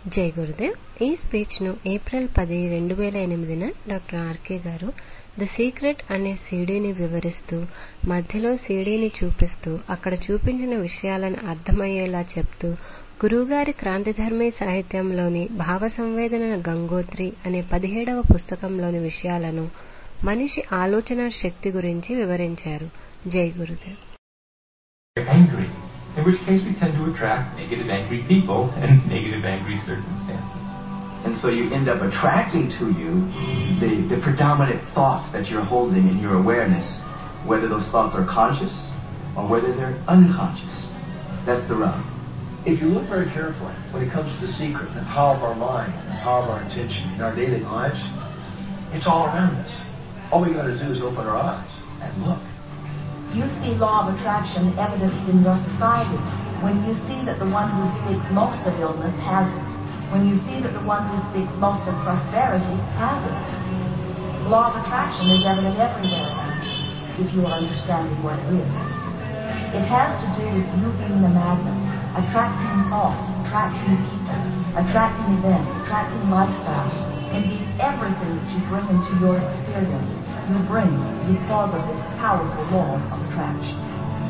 జై గురుదేవ్ ఈ స్పీచ్ను ఏప్రిల్ పది రెండు వేల ఎనిమిదిన డాక్టర్ ఆర్కే గారు ద సీక్రెట్ అనే సీడీని వివరిస్తూ మధ్యలో సీడీని చూపిస్తూ అక్కడ చూపించిన విషయాలను అర్థమయ్యేలా చెప్తూ గురువుగారి క్రాంతిధర్మి సాహిత్యంలోని భావ సంవేదన గంగోత్రి అనే పదిహేడవ పుస్తకంలోని విషయాలను మనిషి ఆలోచన శక్తి గురించి వివరించారు జై Gurudev angry, in which case we tend to attract negative angry people and negative angry circumstances. And so you end up attracting to you the, the predominant thoughts that you're holding in your awareness, whether those thoughts are conscious or whether they're unconscious. That's the rub. If you look very carefully, when it comes to the secret and the power of our mind and the power of our intention in our daily lives, it's all around us. All we got to do is open our eyes and look. You see law of attraction evidenced in your society when you see that the one who speaks most of illness has it. When you see that the one who speaks most of prosperity has it. Law of attraction is evident everywhere if you are understanding what it is. It has to do with you being the magnet, attracting thoughts, attracting people, attracting events, attracting lifestyle. Indeed, everything that you bring into your experience, you bring because of this powerful law of attraction.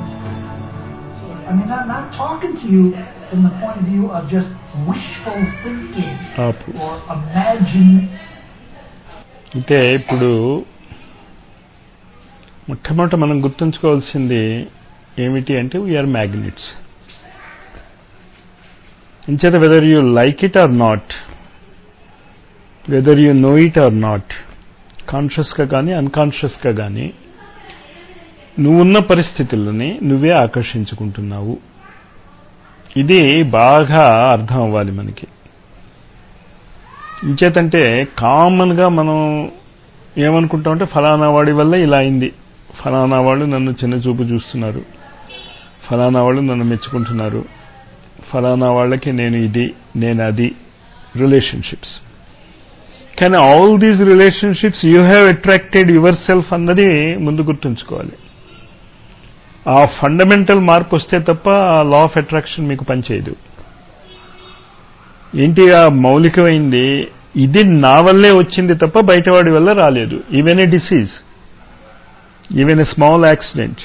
I mean, I'm not talking to you from the point of view of just wishful thinking ఆపు or imagine. అంటే ఇప్పుడు మొట్టమొదట మనం గుర్తుంచుకోవాల్సింది ఏమిటి అంటే we are magnets ఇంచేత whether you like it or not whether you know it or not కాన్షియస్గా కానీ అన్కాన్షియస్గా కానీ నువ్వున్న పరిస్థితులని నువ్వే ఆకర్షించుకుంటున్నావు ఇది బాగా అర్థం అవ్వాలి మనకి ఇంచేతంటే కామన్గా మనం ఏమనుకుంటామంటే ఫలానా వాడి వల్ల ఇలా అయింది ఫలానా వాళ్ళు నన్ను చిన్న చూపు చూస్తున్నారు ఫలానా వాళ్ళు నన్ను మెచ్చుకుంటున్నారు ఫలానా వాళ్ళకి నేను ఇది నేను అది రిలేషన్షిప్స్ కానీ all these relationships you have attracted yourself అన్నది ముందు గుర్తుంచుకోవాలి ఆ ఫండమెంటల్ మార్పు వస్తే తప్ప ఆ లా ఆఫ్ అట్రాక్షన్ మీకు పనిచేయదు ఏంటి ఆ మౌలికమైంది ఇది నా వల్లే వచ్చింది తప్ప బయటవాడి వల్ల రాలేదు even a disease even a small accident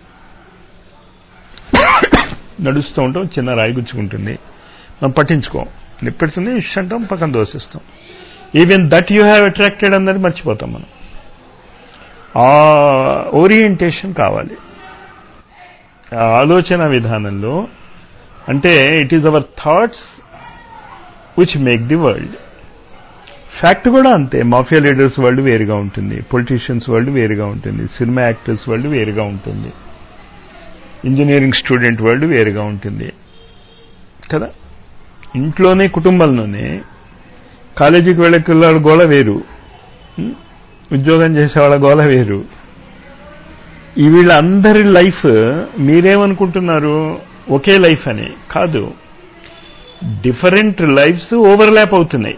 నడుస్తూ ఉంటాం చిన్న రాయి గుచ్చుకుంటుంది మనం పట్టించుకోం నిప్పెడుతుంది ఇష్ అంటాం పక్కన దోసిస్తాం even that you have attracted అన్నది మర్చిపోతాం మనం ఆ ఓరియంటేషన్ కావాలి ఆ ఆలోచన విధానంలో అంటే it is our thoughts which make the world fact కూడా అంతే మాఫియా లీడర్స్ వరల్డ్ వేరుగా ఉంటుంది పొలిటీషియన్స్ వరల్డ్ వేరుగా ఉంటుంది సినిమా యాక్టర్స్ వరల్డ్ వేరుగా ఉంటుంది ఇంజనీరింగ్ స్టూడెంట్ వరల్డ్ వేరుగా ఉంటుంది కదా ఇంట్లోనే కుటుంబంలోనే కాలేజీకి వెళ్ళే పిల్లల గోళ వేరు ఉం? ఉద్యోగం చేసేవాళ్ళ గోళ వేరు ఈ వీళ్ళందరి లైఫ్ మీరేమనుకుంటున్నారు ఒకే లైఫ్ అని కాదు డిఫరెంట్ లైఫ్స్ ఓవర్లాప్ అవుతున్నాయి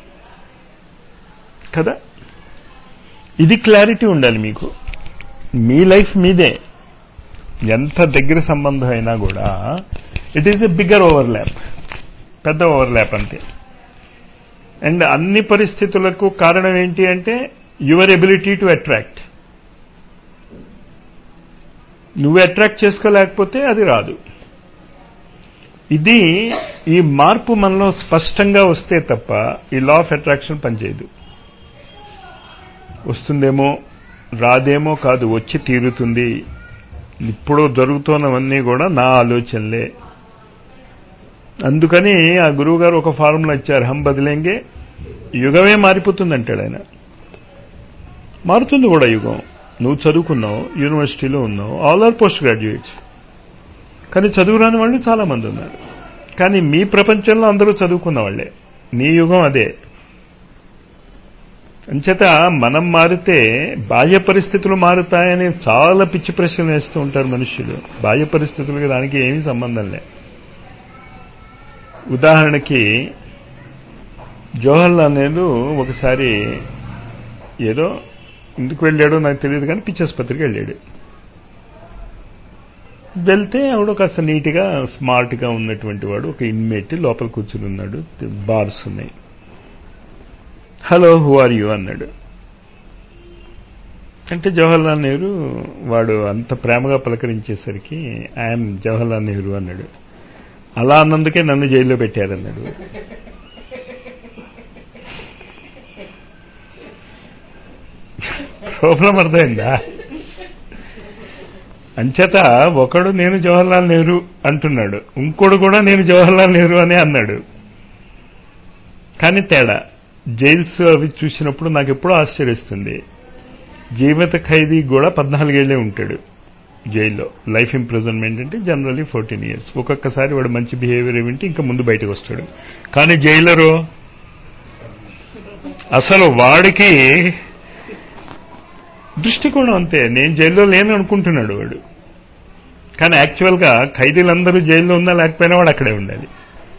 కదా ఇది క్లారిటీ ఉండాలి మీకు మీ లైఫ్ మీదే ఎంత దగ్గర సంబంధం అయినా కూడా it is a bigger overlap పెద్ద ఓవర్లాప్ అంతే అండ్ అన్ని పరిస్థితులకు కారణం ఏంటి అంటే యువర్ ఎబిలిటీ టు అట్రాక్ట్ నువ్వు అట్రాక్ట్ చేసుకోలేకపోతే అది రాదు ఇది ఈ మార్పు మనలో స్పష్టంగా వస్తే తప్ప ఈ లా ఆఫ్ అట్రాక్షన్ పనిచేయదు వస్తుందేమో రాదేమో కాదు వచ్చి తీరుతుంది ఇప్పుడు జరుగుతున్నవన్నీ కూడా నా ఆలోచనలే అందుకని ఆ గురువు గారు ఒక ఫార్ములా ఇచ్చారు హం బదిలేంగే యుగమే మారిపోతుంది అంటాడు ఆయన మారుతుంది కూడా యుగం నువ్వు చదువుకున్నావు యూనివర్సిటీలో ఉన్నావు ఆల్ ఆర్ పోస్ట్ గ్రాడ్యుయేట్స్ కానీ చదువు రాని వాళ్ళు చాలా మంది ఉన్నారు కానీ మీ ప్రపంచంలో అందరూ చదువుకున్న వాళ్ళే నీ యుగం అదే అంచేత మనం మారితే బాహ్య పరిస్థితులు మారుతాయని చాలా పిచ్చి ప్రశ్నలు వేస్తూ ఉంటారు మనుష్యులు బాహ్య పరిస్థితులకి దానికి ఏమీ సంబంధం లే ఉదాహరణకి జవహర్లాల్ నెహ్రూ ఒకసారి ఏదో ఎందుకు వెళ్ళాడో నాకు తెలియదు కానీ పిచ్చాసుపత్రికి వెళ్ళాడు వెళ్తే ఆవిడ కాస్త నీట్గా స్మార్ట్గా ఉన్నటువంటి వాడు ఒక ఇన్మేట్ లోపల కూర్చుని ఉన్నాడు బార్స్ ఉన్నాయి హలో హూ ఆర్ యూ అన్నాడు అంటే జవహర్లాల్ నెహ్రూ వాడు అంత ప్రేమగా పలకరించేసరికి ఐఎమ్ జవహర్లాల్ నెహ్రూ అన్నాడు అలా అన్నందుకే నన్ను జైల్లో పెట్టారన్నాడు ప్రాబ్లం అర్థమైందా అంచేత ఒకడు నేను జవహర్లాల్ నెహ్రూ అంటున్నాడు ఇంకోడు కూడా నేను జవహర్లాల్ నెహ్రూ అనే అన్నాడు కానీ తేడా జైల్స్ అవి చూసినప్పుడు నాకు ఎప్పుడూ ఆశ్చర్యిస్తుంది జీవిత ఖైదీ కూడా పద్నాలుగేళ్లే ఉంటాడు జైల్లో లైఫ్ ఇంప్రిజన్మెంట్ అంటే జనరల్లీ ఫోర్టీన్ ఇయర్స్ ఒక్కొక్కసారి వాడు మంచి బిహేవియర్ వింటే ఇంకా ముందు బయటకు వస్తాడు కానీ జైలరు అసలు వాడికి దృష్టికోణం అంతే నేను జైల్లో లేను అనుకుంటున్నాడు వాడు కానీ యాక్చువల్గా ఖైదీలందరూ జైల్లో ఉన్నా లేకపోయినా వాడు అక్కడే ఉండాలి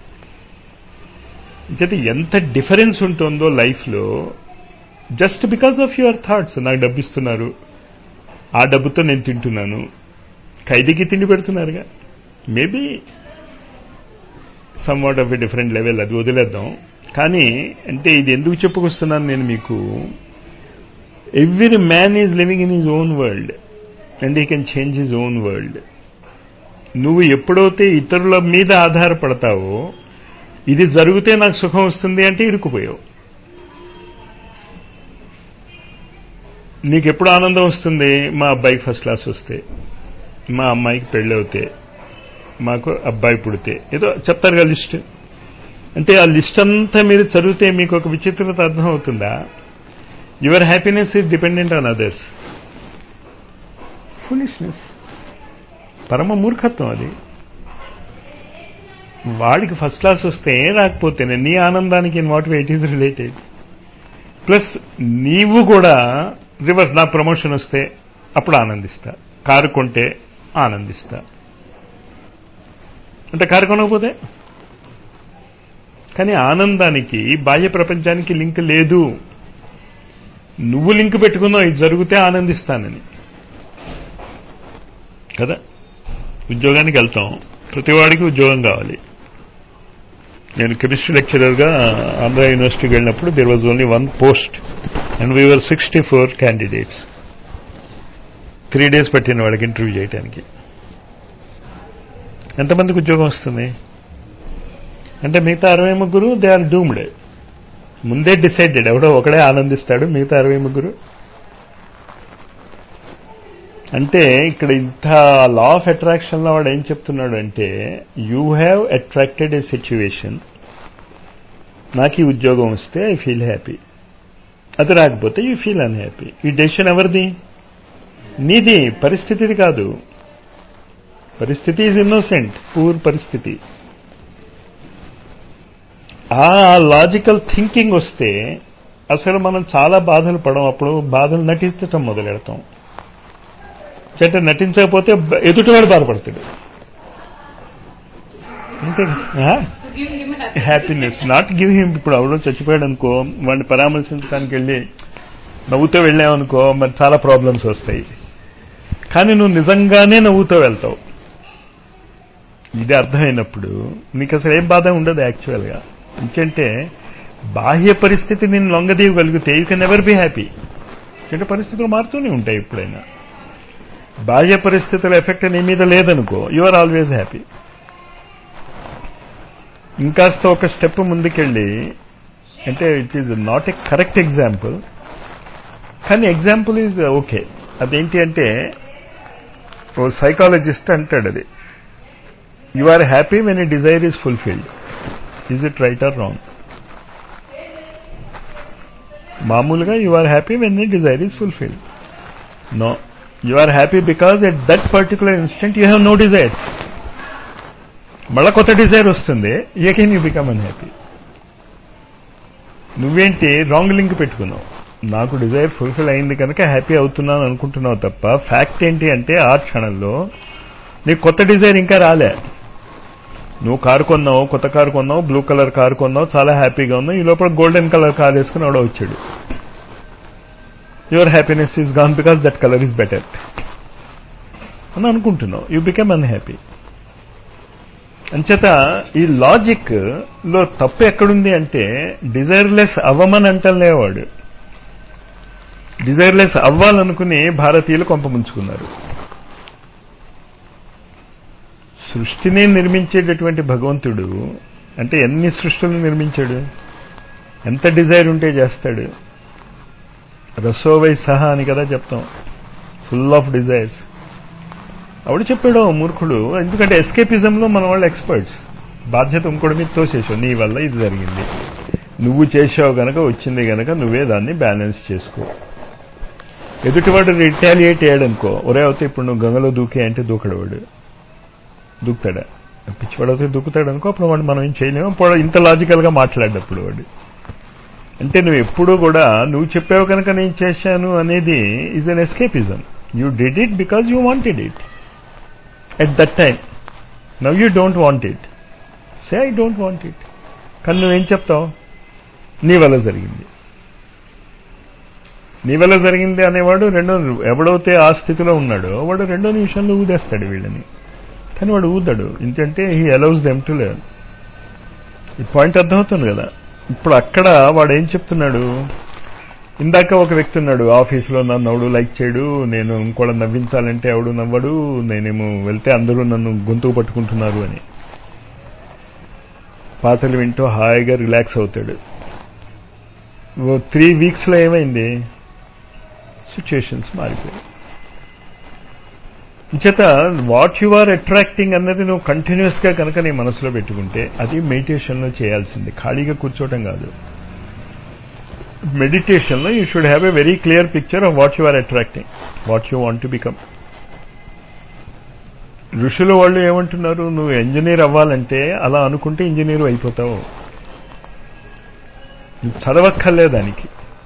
చేత ఎంత డిఫరెన్స్ ఉంటుందో లైఫ్లో just because of your thoughts నాకు డబ్బు ఇస్తున్నారు ఆ డబ్బుతో నేను తింటున్నాను ఖైదీకి తిండి పెడుతున్నారుగా maybe somewhat of a different level అది వదిలేద్దాం కానీ అంటే ఇది ఎందుకు చెప్పుకొస్తున్నాను నేను మీకు every man is living in his own world and he can change his own world నువ్వు ఎప్పుడైతే ఇతరుల మీద ఆధారపడతావో ఇది జరిగితే నాకు సుఖం వస్తుంది అంటే ఇరుక్కుపోయావు నీకు ఎప్పుడు ఆనందం వస్తుంది మా అబ్బాయికి ఫస్ట్ క్లాస్ వస్తే మా అమ్మాయికి పెళ్ళి అవుతే మాకు అబ్బాయి పుడితే ఏదో చెప్తారు కదా లిస్ట్ అంటే ఆ లిస్ట్ అంతా మీరు చదివితే మీకు ఒక విచిత్రత అర్థం అవుతుందా your happiness is dependent on others foolishness పరమ మూర్ఖత్వం అది వాడికి ఫస్ట్ క్లాస్ వస్తే ఏం రాకపోతేనే నీ ఆనందానికి in what way it is related plus నీవు కూడా రివర్స్ నా ప్రమోషన్ వస్తే అప్పుడు ఆనందిస్తా కారు కొంటే ఆనందిస్తా అంటే కారు కొనకపోతే కానీ ఆనందానికి బాహ్య ప్రపంచానికి లింక్ లేదు నువ్వు లింక్ పెట్టుకున్నావు ఇది జరిగితే ఆనందిస్తానని కదా ఉద్యోగానికి వెళ్తాం ప్రతివాడికి ఉద్యోగం కావాలి నేను కెమిస్ట్రీ లెక్చరర్గా ఆంధ్ర యూనివర్సిటీకి వెళ్ళినప్పుడు there was only one post and we are sixty four candidates three days పట్టిన వాళ్ళకి ఇంటర్వ్యూ చేయడానికి ఎంతమందికి ఉద్యోగం వస్తుంది అంటే మిగతా అరవై ముగ్గురు దే ఆర్ డూమ్డ్ ముందే డిసైడెడ్ ఎవడో ఒకడే ఆనందిస్తాడు మిగతా అరవై ముగ్గురు అంటే ఇక్కడ ఇంత లా ఆఫ్ అట్రాక్షన్లో వాడు ఏం చెప్తున్నాడు అంటే you have attracted a situation నాకు ఈ ఉద్యోగం వస్తే ఐ ఫీల్ హ్యాపీ అది రాకపోతే యూ ఫీల్ అన్హ్యాపీ ఈ డెసిషన్ ఎవరిది నీది పరిస్థితిది కాదు పరిస్థితి ఈజ్ ఇన్నోసెంట్ పూర్ పరిస్థితి ఆ లాజికల్ థింకింగ్ వస్తే అసలు మనం చాలా బాధలు పడం అప్పుడు బాధలు నటించటం మొదలెడతాం అంటే నటించకపోతే ఎదుటివాడు బాధపడతాడు అంతే హ్యాపీనెస్ నాట్ గివ్ హిమ్ ఇప్పుడు ఎవడో చచ్చిపోయాడు అనుకో వాడిని పరామర్శించడానికి వెళ్ళి నవ్వుతూ వెళ్ళామనుకో మరి చాలా ప్రాబ్లమ్స్ వస్తాయి కానీ నువ్వు నిజంగానే నవ్వుతూ వెళ్తావు ఇది అర్థమైనప్పుడు నీకు అసలు ఏం బాధ ఉండదు యాక్చువల్గా ఎందుకంటే బాహ్య పరిస్థితి నేను లొంగదీయగలిగితే you can ever be happy ఎందుకంటే పరిస్థితులు మారుతూనే ఉంటాయి ఎప్పుడైనా బాహ్య పరిస్థితుల ఎఫెక్ట్ నీ మీద లేదనుకో యు ఆర్ ఆల్వేజ్ హ్యాపీ ఇంకాస్త ఒక స్టెప్ ముందుకెళ్ళి అంటే it is not a correct example కానీ ఎగ్జాంపుల్ ఈజ్ ఓకే అదేంటి అంటే ఓ సైకాలజిస్ట్ అంటాడు అది you are happy when a desire is fulfilled is it right or wrong మామూలుగా you are happy when a desire is fulfilled no you are happy because at that particular instant you have no desires మళ్ళా కొత్త desire వస్తుంది again you become unhappy నువ్వేంటి wrong link పెట్టుకున్నావు నాకు desire fulfil అయింది కనుక happy అవుతున్నాను అనుకుంటున్నావు తప్ప ఫ్యాక్ట్ ఏంటి అంటే ఆ క్షణంలో నీకు కొత్త డిజైర్ ఇంకా రాలే నువ్వు కారు కొన్నావు కొత్త కారు కొన్నావు బ్లూ కలర్ కారు కొన్నావు చాలా హ్యాపీగా ఉన్నావు ఈ లోపల గోల్డెన్ కలర్ కార్ వేసుకుని ఆవిడ వచ్చాడు your happiness is gone because that colour is better అని అనుకుంటున్నావు యూ బికమ్ అన్హ్యాపీ అంచేత ఈ లాజిక్ లో తప్పు ఎక్కడుంది అంటే డిజైర్లెస్ అవ్వమని అంటలేవాడు డిజైర్లెస్ అవ్వాలనుకుని భారతీయులు కొంపముంచుకున్నారు సృష్టిని నిర్మించేటటువంటి భగవంతుడు అంటే ఎన్ని సృష్టులు నిర్మించాడు ఎంత డిజైర్ ఉంటే చేస్తాడు రసోవై సహా అని కదా చెప్తాం ఫుల్ ఆఫ్ డిజైర్స్ ఆవిడ చెప్పాడు మూర్ఖుడు ఎందుకంటే ఎస్కేపిజంలో మన వాళ్ళు ఎక్స్పర్ట్స్ బాధ్యత ఇంకోటి మీద తోసేసావు నీ వల్ల ఇది జరిగింది నువ్వు చేసావు గనక వచ్చింది గనక నువ్వే దాన్ని బ్యాలెన్స్ చేసుకో ఎదుటివాడు రిటాలియేట్ అయ్యాడనుకో ఒరే అవుతే ఇప్పుడు నువ్వు గంగలో దూకే అంటే దూకడవాడు దూకుతాడా పిచ్చివాడు అవుతే దూకుతాడు అనుకో అప్పుడు వాడు మనం ఏం చేయలేము అప్పుడు ఇంత లాజికల్గా మాట్లాడేటప్పుడు వాడు అంటే నువ్వు ఎప్పుడూ కూడా నువ్వు చెప్పావు కనుక నేను చేశాను అనేది is an escapism you did it because you wanted it at that time now you don't want it say I don't want it కానీ నువ్వేం చెప్తావు నీ వల్ల జరిగింది నీ వల్ల జరిగింది అనేవాడు రెండో ఎవడైతే ఆ స్థితిలో ఉన్నాడో వాడు రెండో నిమిషంలో ఊదేస్తాడు వీళ్ళని కానీ వాడు ఊదాడు ఎందుకంటే he allows them to learn ఈ పాయింట్ అర్థమవుతుంది కదా ఇప్పుడు అక్కడ వాడు ఏం చెప్తున్నాడు ఇందాక ఒక వ్యక్తి ఉన్నాడు ఆఫీస్లో నన్ను ఎవడు లైక్ చేయడు నేను ఇంకోళ్ళ నవ్వించాలంటే ఎవడు నవ్వడు నేనేమో వెళ్తే అందరూ నన్ను గొంతుకు పట్టుకుంటున్నారు అని పాటలు వింటూ హాయిగా రిలాక్స్ అవుతాడు ఓ త్రీ వీక్స్లో ఏమైంది సిచ్యుయేషన్స్ మారిపోయాయి చేత వాట్ యు ఆర్ అట్రాక్టింగ్ అన్నది నువ్వు కంటిన్యూస్గా కనుక నీ మనసులో పెట్టుకుంటే అది మెడిటేషన్లో చేయాల్సింది ఖాళీగా కూర్చోవటం కాదు మెడిటేషన్లో you should have a very clear picture of what you are attracting what you want to become ఋషులు వాళ్ళు ఏమంటున్నారు నువ్వు ఇంజనీర్ అవ్వాలంటే అలా అనుకుంటే ఇంజనీర్ అయిపోతావు నువ్వు చదవక్కర్లే దానికి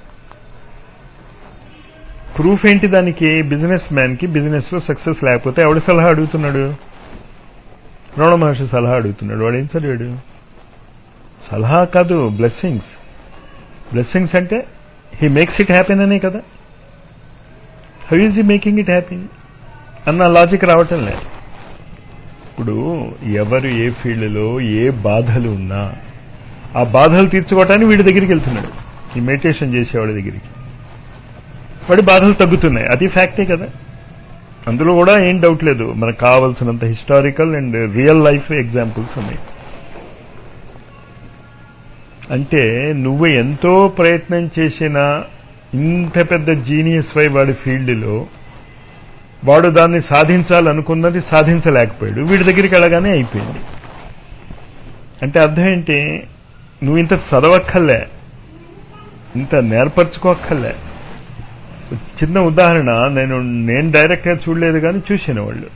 ప్రూఫ్ ఏంటి దానికి బిజినెస్ మ్యాన్కి బిజినెస్లో సక్సెస్ లేకపోతే ఎవడి సలహా అడుగుతున్నాడు రమణ మహర్షి సలహా అడుగుతున్నాడు వాడు ఏం చదివాడు సలహా కాదు బ్లెస్సింగ్స్ బ్లెస్సింగ్స్ అంటే హీ మేక్స్ ఇట్ హ్యాపీన్ అనే కదా how is he making it happy అన్న లాజిక్ రావటం లేదు ఇప్పుడు ఎవరు ఏ ఫీల్డ్లో ఏ బాధలు ఉన్నా ఆ బాధలు తీర్చుకోవటానికి వీడి దగ్గరికి వెళ్తున్నాడు ఈ మెడిటేషన్ చేసేవాడి దగ్గరికి వాడి బాధలు తగ్గుతున్నాయి అది ఫ్యాక్టే కదా అందులో కూడా ఏం డౌట్ లేదు మనకు కావాల్సినంత historical and real life examples ఉన్నాయి అంటే నువ్వు ఎంతో ప్రయత్నం చేసినా ఇంత పెద్ద జీనియస్ వై వాడి ఫీల్డ్లో వాడు దాన్ని సాధించాలనుకున్నది సాధించలేకపోయాడు వీడి దగ్గరికి వెళ్ళగానే అయిపోయింది అంటే అర్థం ఏంటి నువ్వు ఇంత చదవక్కర్లే ఇంత నేర్పరచుకోక్కర్లే చిన్న ఉదాహరణ నేను నేను డైరెక్ట్గా చూడలేదు కానీ చూసిన వాళ్ళు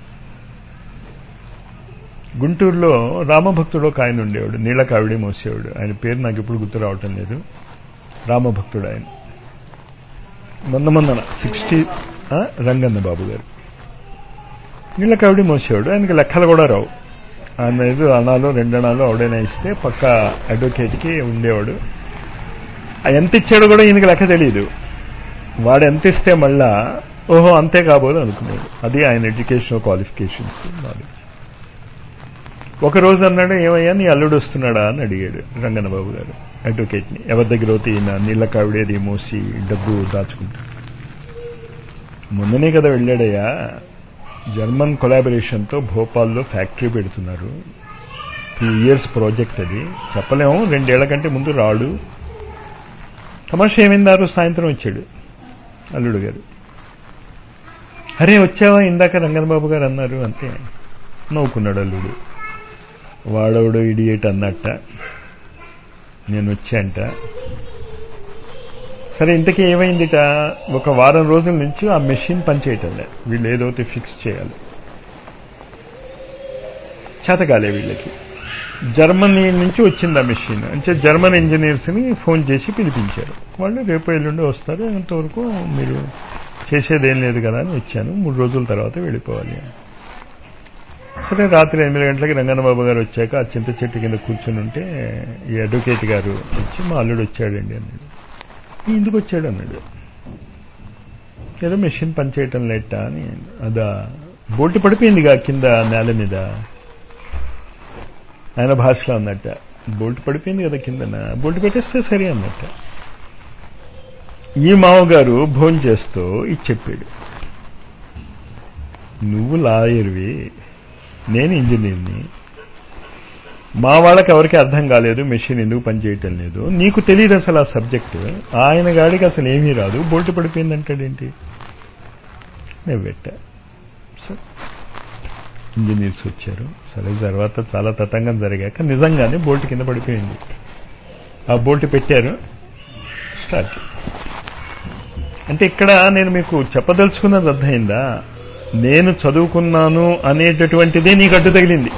గుంటూరులో రామభక్తుడు ఒక ఆయన ఉండేవాడు నీళ్ళ కావిడి మోసేవాడు ఆయన పేరు నాకు ఇప్పుడు గుర్తు రావటం లేదు రామభక్తుడు ఆయన మొన్న మొన్న సిక్స్టీ రంగన్న బాబు గారు నీళ్ళ కావిడి మోసేవాడు ఆయనకి లెక్కలు కూడా రావు ఆయన ఏదో అణాలు రెండణాలు ఆవిడైనా ఇస్తే పక్క అడ్వకేట్కి ఉండేవాడు ఎంత ఇచ్చాడో కూడా ఈయనకి లెక్క తెలియదు వాడు ఎంత ఇస్తే మళ్ళా ఓహో అంతే కాబోదు అనుకున్నాడు అది ఆయన ఎడ్యుకేషనల్ క్వాలిఫికేషన్స్ నాలెడ్జ్ ఒక రోజు అన్నాడు ఏమయ్యా నీ అల్లుడు వస్తున్నాడా అని అడిగాడు రంగన్నబాబు గారు అడ్వకేట్ని ఎవరి దగ్గర అయితే ఈయన నీళ్ళ కావిడేది మోసి డబ్బు దాచుకుంటాడు మొన్ననే కదా వెళ్ళాడయ్యా జర్మన్ కొలాబరేషన్తో భోపాల్లో ఫ్యాక్టరీ పెడుతున్నారు టూ ఇయర్స్ ప్రాజెక్ట్ అది చెప్పలేము రెండేళ్ల కంటే ముందు రాడు తమాషా ఏమైందారు సాయంత్రం వచ్చాడు అల్లుడు గారు అరే వచ్చావా ఇందాక రంగనబాబు గారు అన్నారు అంతే నవ్వుకున్నాడు అల్లుడు వాడవడు ఇడియేట్ అన్నట్ట నేను వచ్చాంట సరే ఇంతకీ ఏమైందిట ఒక వారం రోజుల నుంచి ఆ మెషిన్ పనిచేయటంలే వీళ్ళు ఏదైతే ఫిక్స్ చేయాలి చేతకాలే వీళ్ళకి జర్మనీ నుంచి వచ్చింది ఆ మెషిన్ అంటే జర్మన్ ఇంజనీర్స్ని ఫోన్ చేసి పిలిపించారు వాళ్ళు రేపు ఎల్లుండి వస్తారు అంతవరకు మీరు చేసేదేం లేదు కదా అని వచ్చాను మూడు రోజుల తర్వాత వెళ్ళిపోవాలి సరే రాత్రి ఎనిమిది గంటలకి రంగన్నబాబు గారు వచ్చాక ఆ చింత చెట్టు కింద కూర్చుని ఉంటే ఈ అడ్వకేట్ గారు వచ్చి మా అల్లుడు వచ్చాడండి అన్నాడు ఎందుకు వచ్చాడు అన్నాడు ఏదో మెషిన్ పనిచేయటం లేట అని అదా బోటు పడిపోయిందిగా కింద నేల మీద ఆయన భాషలో అన్నట్ట బోల్ట్ పడిపోయింది కదా కిందన బోల్ట్ పెట్టేస్తే సరే అన్నట్ట ఈ మామగారు భోజనం చేస్తూ ఇది చెప్పాడు నువ్వు లాయర్వి నేను ఇంజనీర్ని మా వాళ్ళకి ఎవరికి అర్థం కాలేదు మెషిన్ ఎందుకు పనిచేయటం లేదు నీకు తెలియదు అసలు ఆ సబ్జెక్ట్ ఆయన గాడికి అసలు ఏమీ రాదు బోల్ట్ పడిపోయింది అంటాడేంటి నేను పెట్టా సరే ఇంజనీర్స్ వచ్చారు సరే తర్వాత చాలా తతంగం జరిగాక నిజంగానే బోల్ట్ కింద పడిపోయింది ఆ బోల్ట్ పెట్టారు స్టార్ట్ అంటే ఇక్కడ నేను మీకు చెప్పదలుచుకున్నది అర్థమైందా నేను చదువుకున్నాను అనేటటువంటిదే నీకు అడ్డు తగిలింది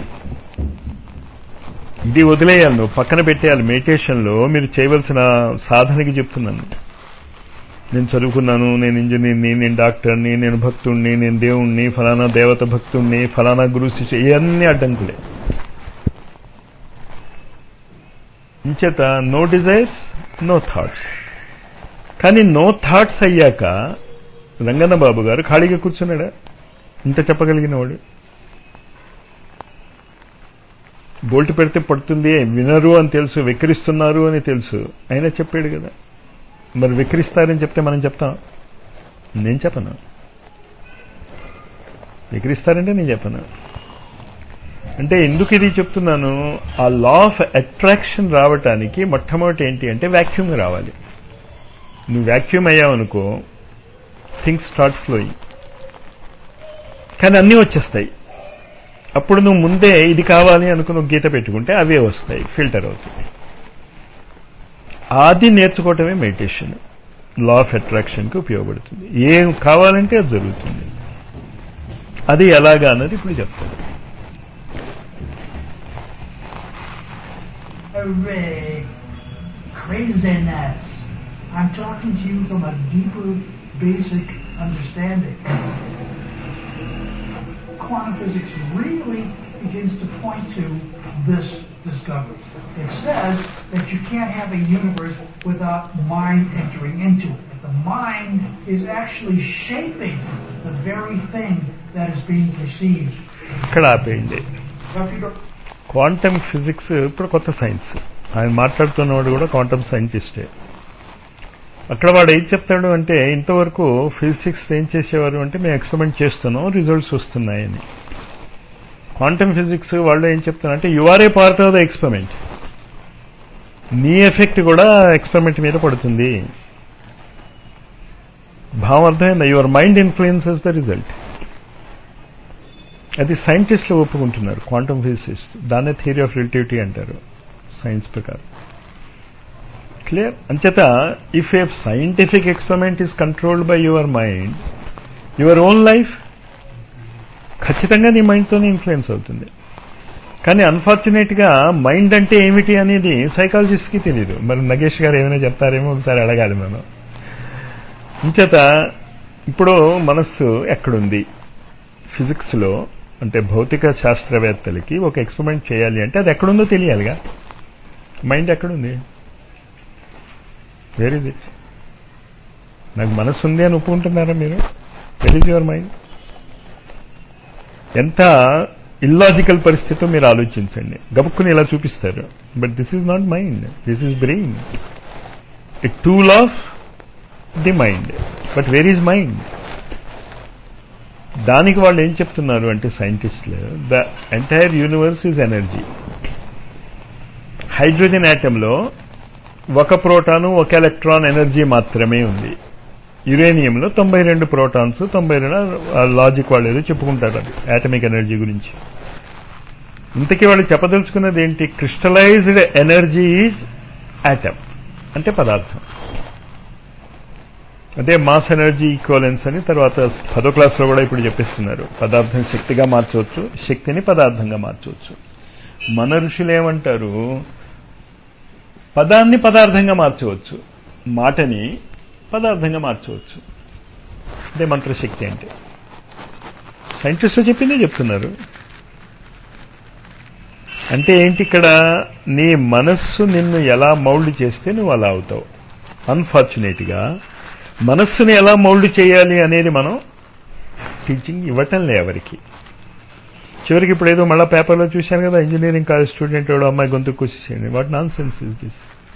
ఇది వదిలేయాలి నువ్వు పక్కన పెట్టేయాలి మెడిటేషన్లో మీరు చేయవలసిన సాధనకి చెప్తున్నాను నేను చదువుకున్నాను నేను ఇంజనీర్ని నేను డాక్టర్ని నేను భక్తుణ్ణి నేను దేవుణ్ణి ఫలానా దేవత భక్తుణ్ణి ఫలానా గురు శిష్య ఇవన్నీ అడ్డంకులే ఇంచేత నో డిజైర్స్ నో థాట్స్ కానీ నో థాట్స్ అయ్యాక రంగన్న బాబు గారు ఖాళీగా కూర్చున్నాడా ఇంత చెప్పగలిగిన వాడు బోల్ట్ పెడితే పడుతుంది వినరు అని తెలుసు వికరిస్తున్నారు అని తెలుసు అయినా చెప్పాడు కదా మరి వికరిస్తారని చెప్తే మనం చెప్తాం నేను చెప్పను వికరిస్తారంటే నేను చెప్పను అంటే ఎందుకు ఇది చెప్తున్నాను ఆ లా ఆఫ్ అట్రాక్షన్ రావటానికి మొట్టమొదటి ఏంటి అంటే వ్యాక్యూమ్ రావాలి నువ్వు వ్యాక్యూమ్ అయ్యావనుకో థింగ్స్ స్టార్ట్ ఫ్లోయింగ్ కానీ అన్నీ వచ్చేస్తాయి అప్పుడు నువ్వు ముందే ఇది కావాలి అనుకుని ఒక గీత పెట్టుకుంటే అవే వస్తాయి ఫిల్టర్ అవుతాయి అది నేర్చుకోవటమే మెడిటేషన్ లా ఆఫ్ అట్రాక్షన్కి ఉపయోగపడుతుంది ఏం కావాలంటే అది జరుగుతుంది అది ఎలాగా అన్నది ఇప్పుడు చెప్తాను Hooray! Craziness! I'm talking to you from a deeper, basic understanding. Quantum physics really begins to point to this discovery. It says that you can't have a universe without mind entering into it. That the mind is actually shaping the very thing that is being perceived. ఇక్కడ ఆపేయండి Now, if you go- quantum physics ఇప్పుడు కొత్త science ఆయన మాట్లాడుతున్నవాడు కూడా quantum సైంటిస్టే అక్కడ వాడు ఏం చెప్తాడు అంటే ఇంతవరకు ఫిజిక్స్ ఏం చేసేవారు అంటే మేము ఎక్స్పెరిమెంట్ చేస్తున్నాం రిజల్ట్స్ వస్తున్నాయని క్వాంటమ్ ఫిజిక్స్ వాళ్ళు ఏం చెప్తున్నారు అంటే you are a part of the experiment నీ ఎఫెక్ట్ కూడా ఎక్స్పెరిమెంట్ మీద పడుతుంది భావం అర్థమైందా your mind influences the result అది సైంటిస్టులు ఒప్పుకుంటున్నారు క్వాంటమ్ ఫిజిక్స్ దాన్నే థియరీ ఆఫ్ రిలేటివిటీ అంటారు సైన్స్ ప్రకారం క్లియర్ అంచేత if a scientific experiment is controlled by your mind your own life ఖచ్చితంగా నీ మైండ్తోనే ఇన్ఫ్లుయెన్స్ అవుతుంది కానీ అన్ఫార్చునేట్గా మైండ్ అంటే ఏమిటి అనేది సైకాలజిస్ట్కి తెలియదు మరి నగేష్ గారు ఏమైనా చెప్తారేమో ఒకసారి అడగాలి మనం ఇంచేత ఇప్పుడు మనస్సు ఎక్కడుంది ఫిజిక్స్లో అంటే భౌతిక శాస్త్రవేత్తలకి ఒక ఎక్స్పెరిమెంట్ చేయాలి అంటే అది ఎక్కడుందో తెలియాలిగా మైండ్ ఎక్కడుంది వేర్ ఇస్ ఇట్ నాకు మనస్సు ఉంది అని ఒప్పుకుంటున్నారా మీరు వెర్ ఇస్ యువర్ మైండ్ ఎంత ఇల్లాజికల్ పరిస్థితితో మీరు ఆలోచించండి గబుక్కుని ఇలా చూపిస్తారు but this is not mind this is brain a tool of the mind but where is mind దానికి వాళ్ళు ఏం చెప్తున్నారు అంటే సైంటిస్టులు the entire universe is energy hydrogen యాటంలో ఒక ప్రోటాను ఒక ఎలక్ట్రాన్ ఎనర్జీ మాత్రమే ఉంది యురేనియంలో తొంభై రెండు ప్రోటాన్స్ తొంభై రెండు లాజిక్ వాళ్ళు ఏదో చెప్పుకుంటారు అది యాటమిక్ ఎనర్జీ గురించి ఇంతకీ వాళ్ళు చెప్పదలుచుకున్నది ఏంటి క్రిస్టలైజ్డ్ ఎనర్జీ ఈజ్ యాటమ్ అంటే పదార్థం అంటే మాస్ ఎనర్జీ ఈక్వలెన్స్ అని తర్వాత పదో క్లాస్లో కూడా ఇప్పుడు చెప్పిస్తున్నారు పదార్థం శక్తిగా మార్చవచ్చు శక్తిని పదార్థంగా మార్చవచ్చు మన ఋషులు ఏమంటారు పదాన్ని పదార్థంగా మార్చవచ్చు మాటని పదార్థంగా మార్చవచ్చు అదే మంత్రశక్తి అంటే సైంటిస్టులు చెప్పిందే చెప్తున్నారు అంటే ఏంటి ఇక్కడ నీ మనస్సు నిన్ను ఎలా మౌల్డ్ చేస్తే నువ్వు అలా అవుతావు అన్ఫార్చునేట్గా మనస్సుని ఎలా మౌల్డ్ చేయాలి అనేది మనం టీచింగ్ ఇవ్వటం లే ఎవరికి చివరికి ఇప్పుడు ఏదో మళ్ళీ పేపర్లో చూశాను కదా ఇంజనీరింగ్ కాలేజ్ స్టూడెంట్ ఎవడో అమ్మాయి గొంతు కూర్చేయండి what nonsense is this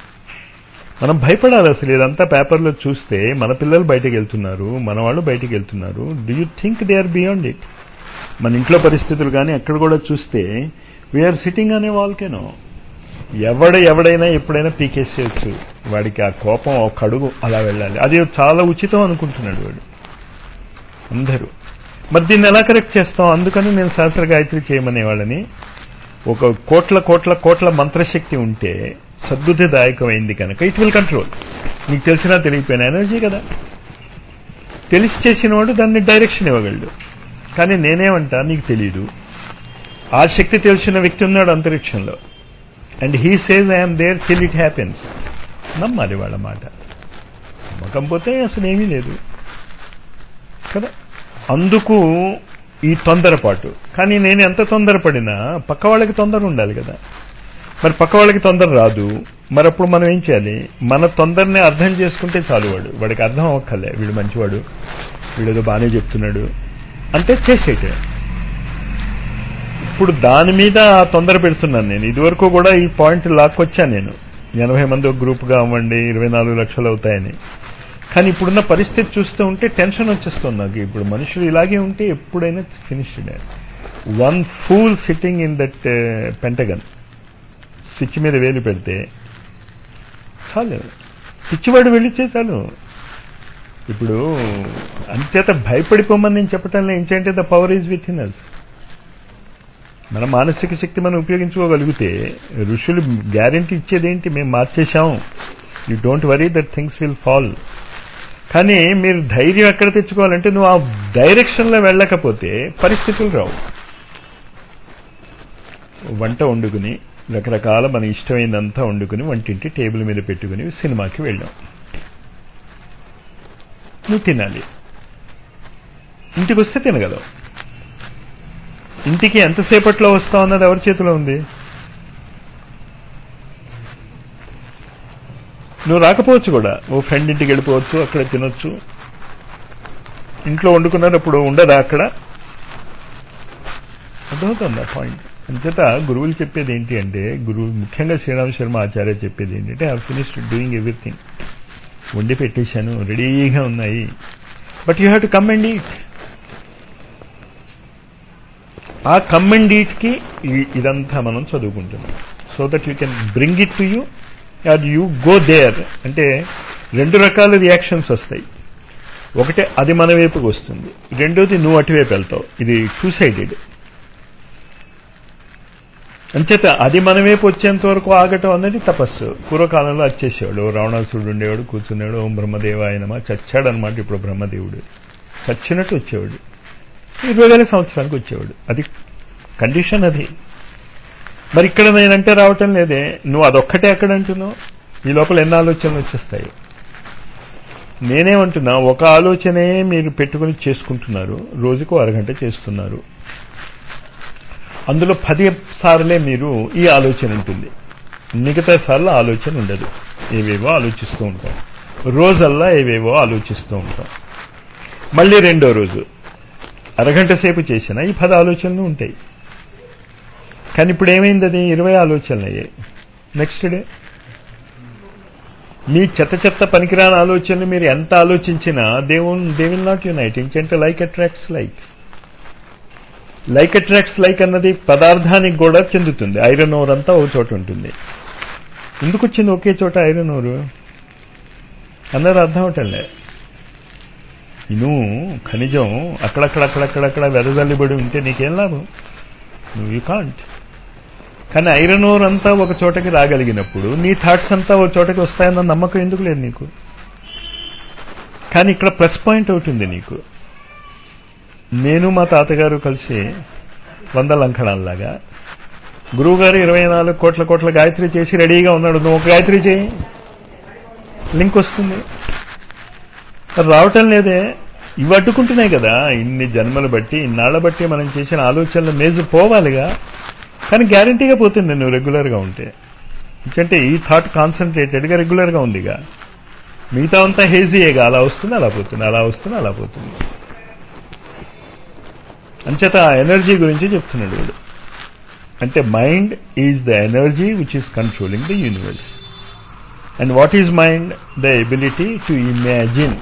మనం భయపడాలి అసలు ఇదంతా పేపర్లో చూస్తే మన పిల్లలు బయటకు వెళ్తున్నారు మన వాళ్ళు బయటకు వెళ్తున్నారు do you think they are beyond it మన ఇంట్లో పరిస్థితులు కానీ అక్కడ కూడా చూస్తే వీఆర్ సిట్టింగ్ అనే వాల్కేనో ఎవడ ఎవడైనా ఎప్పుడైనా పీకేసేయచ్చు వాడికి ఆ కోపం ఒక అడుగు అలా వెళ్ళాలి అది చాలా ఉచితం అనుకుంటున్నాడు వాడు అందరూ మరి దీన్ని ఎలా కరెక్ట్ చేస్తాం అందుకని నేను శాస్త్ర గాయత్రి చేయమనే వాళ్ళని ఒక కోట్ల కోట్ల కోట్ల మంత్రశక్తి ఉంటే సద్బుద్ధిదాయకమైంది కనుక ఇట్ విల్ కంట్రోల్ నీకు తెలిసినా తెలియపోయిన ఎనర్జీ కదా తెలిసి చేసిన వాడు దాన్ని డైరెక్షన్ ఇవ్వగలడు కానీ నేనేమంటా నీకు తెలియదు ఆ శక్తి తెలిసిన వ్యక్తి ఉన్నాడు అంతరిక్షంలో and he says I'm there till it happens నమ్మాలి వాళ్ళ మాట నమ్మకం పోతే అసలు ఏమీ లేదు కదా అందుకు ఈ తొందరపాటు కానీ నేను ఎంత తొందరపడినా పక్క వాళ్ళకి తొందర ఉండాలి కదా మరి పక్క వాళ్ళకి తొందర రాదు మరి అప్పుడు మనం ఏం చేయాలి మన తొందరని అర్థం చేసుకుంటే చాలు వాడు వాడికి అర్థం అవ్వక్కర్లే వీడు మంచివాడు వీడేదో బాగానే చెప్తున్నాడు అంటే చేసేటే ఇప్పుడు దాని మీద తొందర పెడుతున్నాను నేను ఇదివరకు కూడా ఈ పాయింట్ లాక్కొచ్చాను నేను ఎనభై మంది ఒక గ్రూప్గా అవ్వండి ఇరవై నాలుగు లక్షలు అవుతాయని కానీ ఇప్పుడున్న పరిస్థితి చూస్తూ ఉంటే టెన్షన్ వచ్చేస్తుంది నాకు ఇప్పుడు మనుషులు ఇలాగే ఉంటే ఎప్పుడైనా finished one fool sitting in that Pentagon switch మీద వేలు పెడితే చాలు పిచ్చివాడు వెళ్ళితే చాలు ఇప్పుడు అంచేత భయపడిపోమని నేను చెప్పటంలో ఏంటంటే the power is within us మన మానసిక శక్తి మనం ఉపయోగించుకోగలిగితే ఋషులు గ్యారంటీ ఇచ్చేదేంటి మేము మార్చేశాం you don't worry that things will fall కానీ మీరు ధైర్యం ఎక్కడ తెచ్చుకోవాలంటే నువ్వు ఆ డైరెక్షన్లో వెళ్ళకపోతే పరిస్థితులు రావు వంట వండుకుని రకరకాల మన ఇష్టమైందంతా వండుకుని వంటింటి టేబుల్ మీద పెట్టుకుని సినిమాకి వెళ్ళాం నువ్వు తినాలి ఇంటికి వస్తే తినగలవు ఇంటికి ఎంతసేపట్లో వస్తావు అన్నది ఎవరి చేతిలో ఉంది నువ్వు రాకపోవచ్చు కూడా ఓ ఫ్రెండ్ ఇంటికి వెళ్ళిపోవచ్చు అక్కడ తినొచ్చు ఇంట్లో వండుకున్నప్పుడు ఉండదా అక్కడ అర్థమవుతుంది ఆ పాయింట్ అంచేత గురువులు చెప్పేది ఏంటి అంటే గురువు ముఖ్యంగా శ్రీరామ్ శర్మ ఆచార్య చెప్పేది ఏంటంటే ఐ ఫినిష్డ్ డూయింగ్ ఎవ్రీథింగ్ వండి పెట్టేశాను రెడీగా ఉన్నాయి but you have to come and eat ఆ కమ్ అండ్ ఈట్కి ఇదంతా మనం చదువుకుంటున్నాం so that you can bring it to you are you go there అంటే రెండు రకాల రియాక్షన్స్ వస్తాయి ఒకటి అది మన వైపుకి వస్తుంది రెండోది నువ్వు అటువైపు వెళ్తావు ఇది టూ సైడెడ్ అంచేత అది మన వైపు వచ్చేంత వరకు ఆగటం అన్నది తపస్సు పూర్వకాలంలో వచ్చేసేవాడు రావణాసుడు ఉండేవాడు కూర్చునేవాడు ఓం బ్రహ్మదేవ ఆయనమా చచ్చాడనమాట ఇప్పుడు బ్రహ్మదేవుడు చచ్చినట్టు వచ్చేవాడు ఇరవై వేల సంవత్సరానికి వచ్చేవాడు అది కండిషన్ అది మరి ఇక్కడ నేనంటే రావటం లేదే నువ్వు అదొక్కటే ఎక్కడ అంటున్నావు ఈ లోపల ఎన్ని ఆలోచనలు వచ్చేస్తాయి నేనేమంటున్నా ఒక ఆలోచనే మీరు పెట్టుకుని చేసుకుంటున్నారు రోజుకు అరగంట చేస్తున్నారు అందులో పది సార్లే మీరు ఈ ఆలోచన ఉంటుంది మిగతా సార్లు ఆలోచన ఉండదు ఏవేవో ఆలోచిస్తూ ఉంటాం రోజల్లా ఏవేవో ఆలోచిస్తూ ఉంటాం మళ్ళీ రెండో రోజు అరగంట సేపు చేసినా ఈ పది ఆలోచనలు ఉంటాయి కానీ ఇప్పుడు ఏమైంది అది ఇరవై ఆలోచనలు అయ్యాయి నెక్స్ట్ డే మీ చెత్త చెత్త పనికిరాని ఆలోచనలు మీరు ఎంత ఆలోచించినా they they will not unite ఇంకంటే like attracts like like attracts like అన్నది పదార్థానికి కూడా చెందుతుంది ఐరన్ ఓర్ అంతా ఒక చోట ఉంటుంది ఎందుకు వచ్చింది ఒకే చోట ఐరన్ ఓరు అన్నది అర్థం అవటంలే నువ్వు ఖనిజం అక్కడక్కడక్కడక్కడక్కడ వెదజల్లిబడి ఉంటే నీకేం లాభం నువ్వు యూ కాంట్ కానీ ఐరన్ ఓర్ అంతా ఒక చోటకి రాగలిగినప్పుడు నీ థాట్స్ అంతా ఒక చోటకి వస్తాయన్న నమ్మకం ఎందుకు లేదు నీకు కానీ ఇక్కడ ప్లస్ పాయింట్ అవుతుంది నీకు నేను మా తాతగారు కలిసి వంద లంకణాల్లాగా గురువుగారు ఇరవై నాలుగు కోట్ల కోట్ల గాయత్రి చేసి రెడీగా ఉన్నాడు నువ్వు ఒక గాయత్రి చేయి లింక్ వస్తుంది రావటం లేదే ఇవి అడ్డుకుంటున్నాయి కదా ఇన్ని జన్మలు బట్టి ఇన్నాళ్ల బట్టి మనం చేసిన ఆలోచనలు మేజు పోవాలిగా కానీ గ్యారంటీగా పోతుంది నువ్వు రెగ్యులర్గా ఉంటే ఎందుకంటే ఈ థాట్ కాన్సన్ట్రేటెడ్గా రెగ్యులర్గా ఉందిగా మిగతా అంతా హేజీయేగా అలా వస్తుంది అలా పోతుంది అలా వస్తుంది అలా పోతుంది అంచేత ఆ ఎనర్జీ గురించి చెప్తున్నాడు వీడు అంటే mind is the energy which is controlling the universe and what is mind the ability to imagine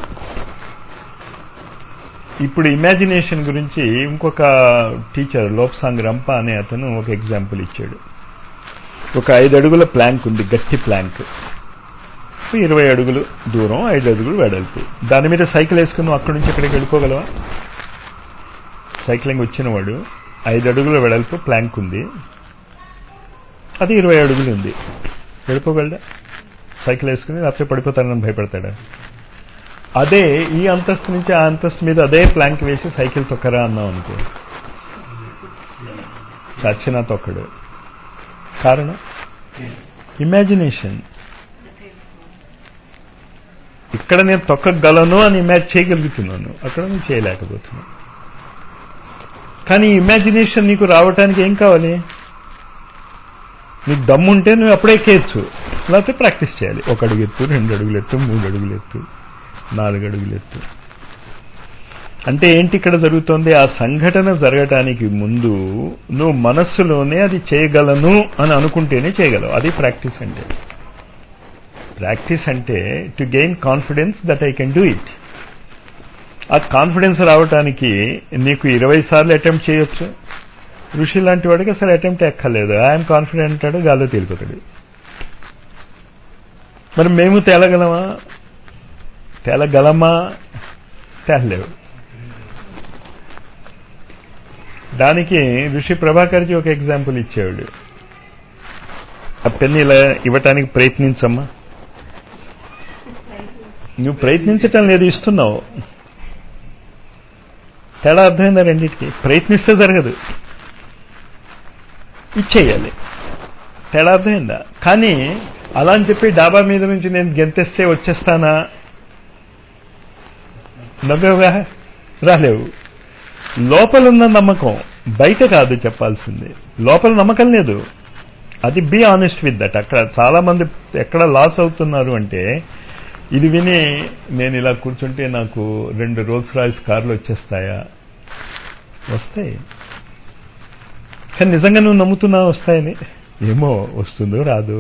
ఇప్పుడు ఇమాజినేషన్ గురించి ఇంకొక టీచర్ లోప్సాంగ్ రంప అనే అతను ఒక ఎగ్జాంపుల్ ఇచ్చాడు ఒక ఐదు అడుగుల ప్లాంక్ ఉంది గట్టి ప్లాంక్ ఇరవై అడుగులు దూరం ఐదు అడుగులు వెడల్పు దాని మీద సైకిల్ వేసుకుని నువ్వు అక్కడి నుంచి ఎక్కడికి వెళ్ళిపోగలవా సైక్లింగ్ వచ్చినవాడు ఐదు అడుగుల వెడల్పు ప్లాంక్ ఉంది అది ఇరవై అడుగులు ఉంది వెళ్ళిపోగలడా సైకిల్ వేసుకుని రాత్రి పడిపోతానని భయపడతాడా అదే ఈ అంతస్తు నుంచి ఆ అంతస్తు మీద అదే ప్లాంక్ వేసి సైకిల్ తొక్కరా అన్నాం అనుకో చచ్చినా తొక్కడు కారణం ఇమాజినేషన్ ఇక్కడ నేను తొక్కగలను అని ఇమాజ్ చేయగలుగుతున్నాను అక్కడ నేను చేయలేకపోతున్నాను కానీ ఇమాజినేషన్ నీకు రావటానికి ఏం కావాలి నీకు దమ్ముంటే నువ్వు అప్పుడే ఎక్కేయచ్చు లేకపోతే ప్రాక్టీస్ చేయాలి ఒక అడుగు ఎత్తు రెండు అడుగులు ఎత్తు మూడు అడుగులు ఎత్తు నాలుగు అడుగులు ఎత్తు అంటే ఏంటి ఇక్కడ జరుగుతోంది ఆ సంఘటన జరగటానికి ముందు నువ్వు మనస్సులోనే అది చేయగలను అని అనుకుంటేనే చేయగలవు అది ప్రాక్టీస్ అంటే ప్రాక్టీస్ అంటే to gain confidence that I can do it ఆ కాన్ఫిడెన్స్ రావటానికి నీకు ఇరవై సార్లు అటెంప్ట్ చేయొచ్చు ఋషి లాంటి వాడికి అసలు అటెంప్ట్ ఎక్కర్లేదు ఐఎమ్ కాన్ఫిడెంట్ అంటాడు గాల్లో తేలిపోతాడు మరి మేము తేలగలమా తేలగలమా తేలలేవు దానికి ఋషి ప్రభాకర్జీ ఒక ఎగ్జాంపుల్ ఇచ్చేవాడు ఆ పెన్ ఇలా ఇవ్వటానికి ప్రయత్నించమ్మా నువ్వు ప్రయత్నించటం లేదు ఇస్తున్నావు తేడా అర్థమైందా రెండింటికి ప్రయత్నిస్తే జరగదు ఇచ్చేయాలి తేడా అర్థమైందా కానీ అలా అని చెప్పి డాబా మీద నుంచి నేను గెంతేస్తే వచ్చేస్తానా నవ్వేవుగా రాలేవు లోపలున్న నమ్మకం బయట కాదు చెప్పాల్సింది లోపల నమ్మకం లేదు అది బీ ఆనెస్ట్ విత్ దట్ అక్కడ చాలా మంది ఎక్కడ లాస్ అవుతున్నారు అంటే ఇది విని నేను ఇలా కూర్చుంటే నాకు రెండు రోల్స్ రాయిస్ కార్లు వచ్చేస్తాయా వస్తాయి కానీ నిజంగా నువ్వు నమ్ముతున్నావు వస్తాయని ఏమో వస్తుందో రాదు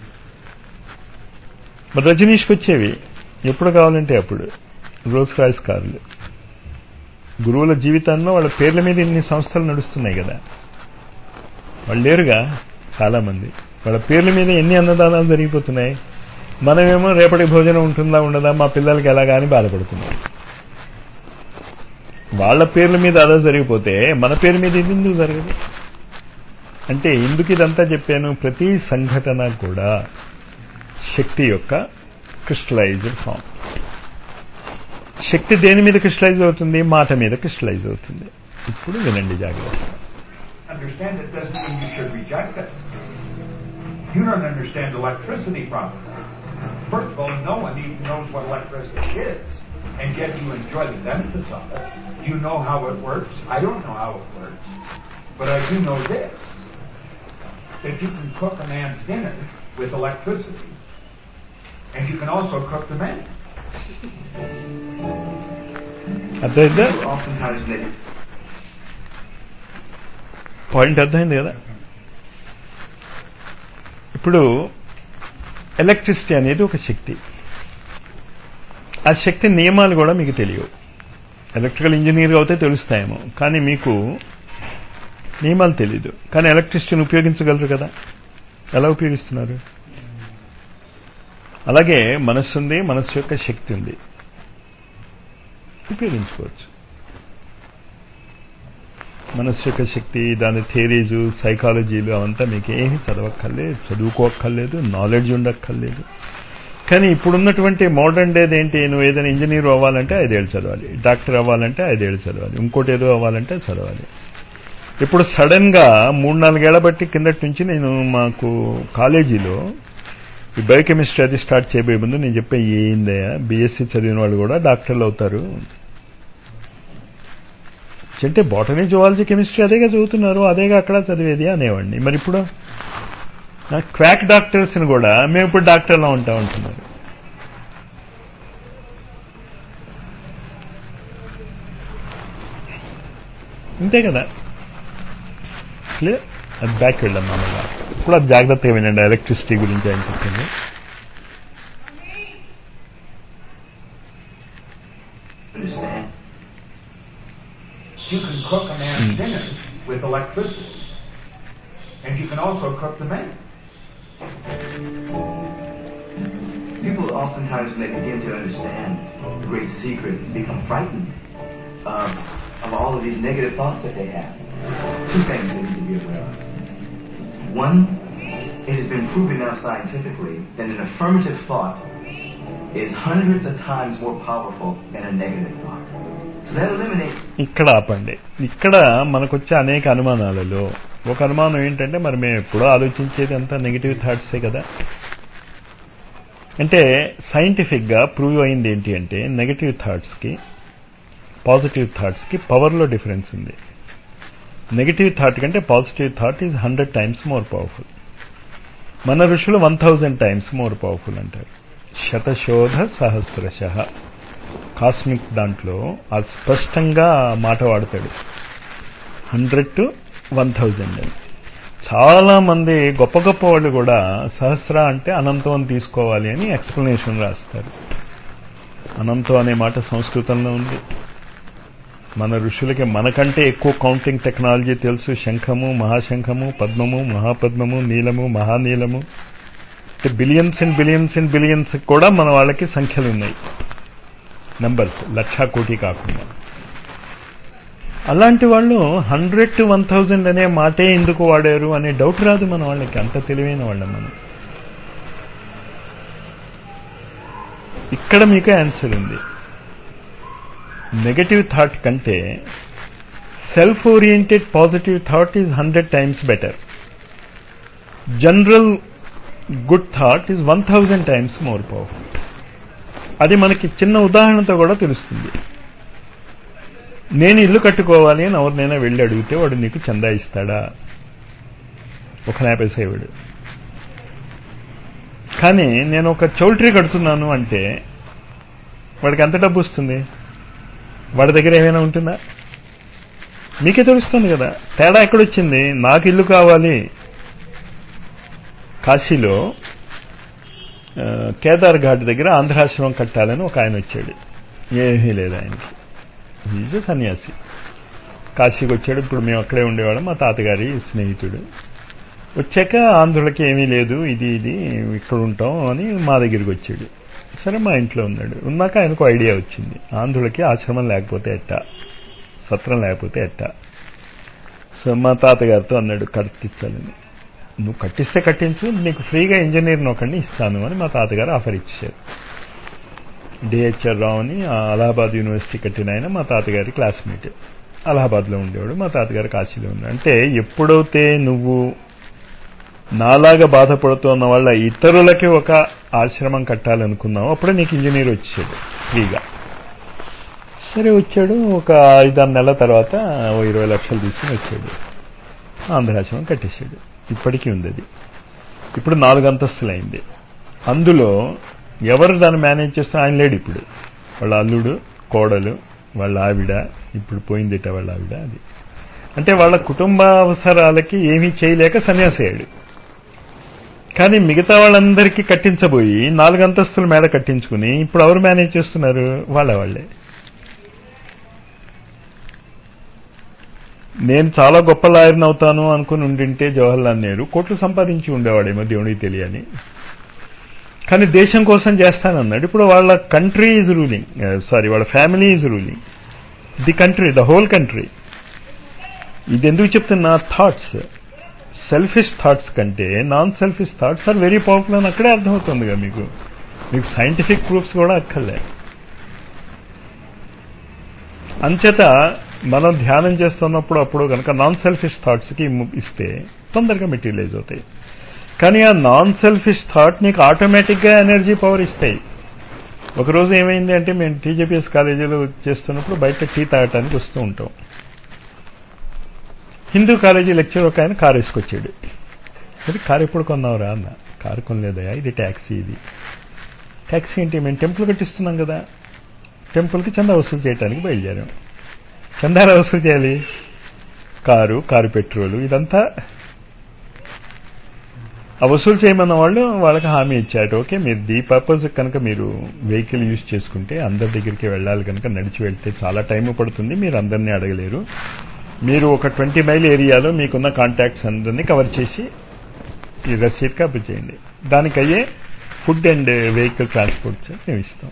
మరి రజనీష్కి వచ్చేవి ఎప్పుడు కావాలంటే అప్పుడు రోల్స్ రాయిస్ కార్లు గురువుల జీవితాల్లో వాళ్ళ పేర్ల మీద ఇన్ని సంస్థలు నడుస్తున్నాయి కదా వాళ్ళు లేరుగా చాలా మంది వాళ్ళ పేర్ల మీద ఎన్ని అన్నదానాలు జరిగిపోతున్నాయి మనమేమో రేపటి భోజనం ఉంటుందా ఉండదా మా పిల్లలకి ఎలాగా అని బాధపడుతున్నాం వాళ్ళ పేర్ల మీద అలా జరిగిపోతే మన పేరు మీద ఇది ఎందుకు జరగదు అంటే ఎందుకు ఇదంతా చెప్పాను ప్రతి సంఘటన కూడా శక్తి యొక్క క్రిస్టలైజ్డ్ ఫామ్ శక్తి దేని మీద క్రిస్టలైజ్ అవుతుంది మాట మీద క్రిస్టలైజ్ అవుతుంది ఇప్పుడు వినండి జాగ్రత్త Understand it doesn't mean you should reject it. You don't understand electricity properly. First of all, no one even knows what electricity is, and yet you enjoy the benefits of it. You know how it works. I don't know how it works, but I do know this: that you can cook a man's dinner with electricity, and you can also cook the man. అర్థమైందా Oftentimes they point అర్థమైంది కదా ఇప్పుడు electricity అనేది ఒక శక్తి ఆ శక్తి నియమాలు కూడా మీకు తెలియవు ఎలక్ట్రికల్ ఇంజనీర్ అయితే తెలుస్తాయేమో కానీ మీకు నియమాలు తెలీదు కానీ ఎలక్ట్రిసిటీని ఉపయోగించగలరు కదా ఎలా ఉపయోగిస్తున్నారు అలాగే మనస్సు ఉంది మనస్సు యొక్క శక్తి ఉంది ఉపయోగించుకోవచ్చు మనస్సు యొక్క శక్తి దాని థియరీజు సైకాలజీలు అవంతా మీకు ఏమీ చదవక్కర్లేదు చదువుకోక్కర్లేదు నాలెడ్జ్ ఉండక్కర్లేదు కానీ ఇప్పుడున్నటువంటి మోడర్న్ డేది ఏంటి నువ్వు ఏదైనా ఇంజనీర్ అవ్వాలంటే ఐదేళ్ళు చదవాలి డాక్టర్ అవ్వాలంటే ఐదేళ్ళు చదవాలి ఇంకోటి ఏదో అవ్వాలంటే చదవాలి ఇప్పుడు సడన్ గా మూడు నాలుగేళ్ల బట్టి కిందటి నుంచి నేను మాకు కాలేజీలో ఈ బయోకెమిస్ట్రీ అది స్టార్ట్ చేయబోయే ముందు నేను చెప్పే ఏందయ్యా బీఎస్సీ చదివిన వాళ్ళు కూడా డాక్టర్లు అవుతారు అంటే బాటనీ జువాలజీ కెమిస్ట్రీ అదేగా చదువుతున్నారు అదేగా అక్కడ చదివేది అనేవాడిని మరి ఇప్పుడు క్వాక్ డాక్టర్స్ని కూడా మేము ఇప్పుడు డాక్టర్లా ఉంటా ఉంటున్నారు అంతే కదా క్లియర్ అది బ్యాక్ వెళ్ళాం మామూలుగా ఇప్పుడు అది జాగ్రత్తగా వినండి ఎలక్ట్రిసిటీ గురించి ఆయన చెప్పింది Understand? You can cook a man's dinner with electricity. And you can also cook the man. People oftentimes, when they begin to understand the great secret, become frightened of, of all of these negative thoughts that they have. Two things they need to be aware of. One, it has been proven now scientifically that an affirmative thought is hundreds of times more powerful than a negative thought. So that eliminates ఇక్కడ ఆపండి ఇక్కడ మనకొచ్చే అనేక అనుమానాలలో ఒక అనుమానం ఏంటంటే మరి మేము ఎప్పుడో ఆలోచించేది అంతా నెగిటివ్ థాట్సే కదా అంటే సైంటిఫిక్గా ప్రూవ్ అయింది ఏంటి అంటే నెగటివ్ థాట్స్కి పాజిటివ్ థాట్స్కి పవర్లో డిఫరెన్స్ ఉంది నెగటివ్ థాట్ కంటే positive thought is hundred times more powerful మన ఋషులు one thousand times more powerful అంటారు శతశోధ సహస్రశ కాస్మిక్ దాంట్లో అది స్పష్టంగా మాట వాడతాడు హండ్రెడ్ టు వన్ థౌజండ్ అని చాలా మంది గొప్ప గొప్ప వాళ్ళు కూడా సహస్ర అంటే అనంతం అని తీసుకోవాలి అని ఎక్స్ప్లెనేషన్ రాస్తారు అనంతం అనే మాట సంస్కృతంలో ఉంది మన ఋషులకి మనకంటే ఎక్కువ కౌంటింగ్ టెక్నాలజీ తెలుసు శంఖము మహాశంఖము పద్మము మహాపద్మము నీలము మహానీలము billions and billions and billions కూడా మన వాళ్ళకి సంఖ్యలు ఉన్నాయి నంబర్స్ లక్షా కోటి కాకుండా అలాంటి వాళ్ళు హండ్రెడ్ టు వన్ థౌజండ్ అనే మాటే ఎందుకు వాడారు అనే డౌట్ రాదు మన వాళ్ళకి అంత తెలివైన వాళ్ళం మనం ఇక్కడ మీకు ఆన్సర్ ఉంది నెగటివ్ థాట్ కంటే self oriented positive thought is hundred times better general good thought is one thousand times more powerful అది మనకి చిన్న ఉదాహరణతో కూడా తెలుస్తుంది నేను ఇల్లు కట్టుకోవాలి అని ఎవరినైనా వెళ్ళి అడిగితే వాడు నీకు చందా ఇస్తాడా ఒక నాపేసేవాడు కానీ నేను ఒక చౌల్ట్రీ కడుతున్నాను అంటే వాడికి ఎంత డబ్బు వస్తుంది వాడి దగ్గర ఏమైనా ఉంటుందా మీకే తెలుస్తుంది కదా తేడా ఎక్కడొచ్చింది నాకు ఇల్లు కావాలి కాశీలో కేదార్ ఘాట్ దగ్గర ఆంధ్రాశ్రమం కట్టాలని ఒక ఆయన వచ్చాడు ఏమీ లేదు ఆయనకి ఈజ్ సన్యాసి కాశీకి వచ్చాడు ఇప్పుడు మేము అక్కడే ఉండేవాళ్ళం మా తాతగారి స్నేహితుడు వచ్చాక ఆంధ్రులకి ఏమీ లేదు ఇది ఇది ఇక్కడ ఉంటాం అని మా దగ్గరికి వచ్చాడు సరే మా ఇంట్లో ఉన్నాడు ఉన్నాక ఆయనకు ఐడియా వచ్చింది ఆంధ్రులకి ఆశ్రమం లేకపోతే ఎట్టా సత్రం లేకపోతే ఎట్టా సో మా తాతగారితో అన్నాడు కట్టించాలని నువ్వు కట్టిస్తే కట్టించు నీకు ఫ్రీగా ఇంజనీర్ని ఒకడిని ఇస్తాను అని మా తాతగారు ఆఫర్ ఇచ్చారు డిహెచ్ఆర్ రావు అని అలహాబాద్ యూనివర్సిటీ కట్టిన ఆయన మా తాతగారి క్లాస్మేట్ అలహాబాద్లో ఉండేవాడు మా తాతగారు కాశీలో ఉన్నాడు అంటే ఎప్పుడైతే నువ్వు నాలాగా బాధపడుతున్న వాళ్ళ ఇతరులకి ఒక ఆశ్రమం కట్టాలనుకున్నావు అప్పుడే నీకు ఇంజనీర్ వచ్చాడు ఫ్రీగా సరే వచ్చాడు ఒక ఐదారు నెలల తర్వాత ఓ ఇరవై లక్షలు తీసుకుని వచ్చాడు ఆంధ్రాశ్రమం కట్టేశాడు ఇప్పటికీ ఉంది అది ఇప్పుడు నాలుగు అంతస్తులు అయింది అందులో ఎవరు దాన్ని మేనేజ్ చేస్తున్నా ఆయన లేడు ఇప్పుడు వాళ్ళ అల్లుడు కోడలు వాళ్ళ ఆవిడ ఇప్పుడు పోయిందిట వాళ్ళ ఆవిడ అది అంటే వాళ్ళ కుటుంబ అవసరాలకి ఏమీ చేయలేక సన్యాసయ్యాడు కానీ మిగతా వాళ్ళందరికీ కట్టించబోయి నాలుగు అంతస్తుల మేడ కట్టించుకుని ఇప్పుడు ఎవరు మేనేజ్ చేస్తున్నారు వాళ్ళ వాళ్ళే నేను చాలా గొప్ప లాయర్ని అవుతాను అనుకుని ఉండింటే జవహర్లాల్ నెహ్రూ కోట్లు సంపాదించి ఉండేవాడేమో దేవుడికి తెలియని కానీ దేశం కోసం చేస్తానన్నాడు ఇప్పుడు వాళ్ళ కంట్రీ ఈజ్ రూలింగ్ సారీ వాళ్ళ family is ruling the country the whole country ఇది ఎందుకు చెప్తున్నా థాట్స్ సెల్ఫిష్ థాట్స్ కంటే non selfish thoughts are very powerful అని అక్కడే అర్థమవుతుందిగా మీకు మీకు సైంటిఫిక్ ప్రూఫ్స్ కూడా అక్కర్లే అంచేత మనం ధ్యానం చేస్తున్నప్పుడు అప్పుడు కనుక నాన్ సెల్ఫిష్ థాట్స్కి ఇస్తే తొందరగా మెటీరియలైజ్ అవుతాయి కానీ ఆ నాన్ సెల్ఫిష్ థాట్ నీకు ఆటోమేటిక్గా ఎనర్జీ పవర్ ఇస్తాయి ఒకరోజు ఏమైంది అంటే మేము టీజేపీఎస్ కాలేజీలో చేస్తున్నప్పుడు బయట టీ తాగటానికి వస్తూ ఉంటాం హిందూ కాలేజీ లెక్చర్ ఒక ఆయన కారు వేసుకొచ్చాడు అది కారు ఎప్పుడు కొన్నావురా అన్న కారు కొనలేదయా ఇది ట్యాక్సీ ఇది ట్యాక్సీ ఏంటి మేము టెంపుల్ కట్టిస్తున్నాం కదా టెంపుల్కి చందా వసూలు చేయడానికి బయలుదేరాం చందాలు వసూలు చేయాలి కారు కారు పెట్రోలు ఇదంతా ఆ వసూలు చేయమన్న వాళ్ళు వాళ్ళకి హామీ ఇచ్చారు ఓకే మీరు ఈ పర్పస్ కనుక మీరు వెహికల్ యూజ్ చేసుకుంటే అందరి దగ్గరికి వెళ్ళాలి కనుక నడిచి వెళ్తే చాలా టైం పడుతుంది మీరు అందరినీ అడగలేరు మీరు ఒక ట్వంటీ మైల్ ఏరియాలో మీకున్న కాంటాక్ట్స్ అందరినీ కవర్ చేసి ఈ రసీద్ కాపీ చేయండి దానికి అయ్యే ఫుడ్ అండ్ వెహికల్ ట్రాన్స్పోర్ట్ మేము ఇస్తాం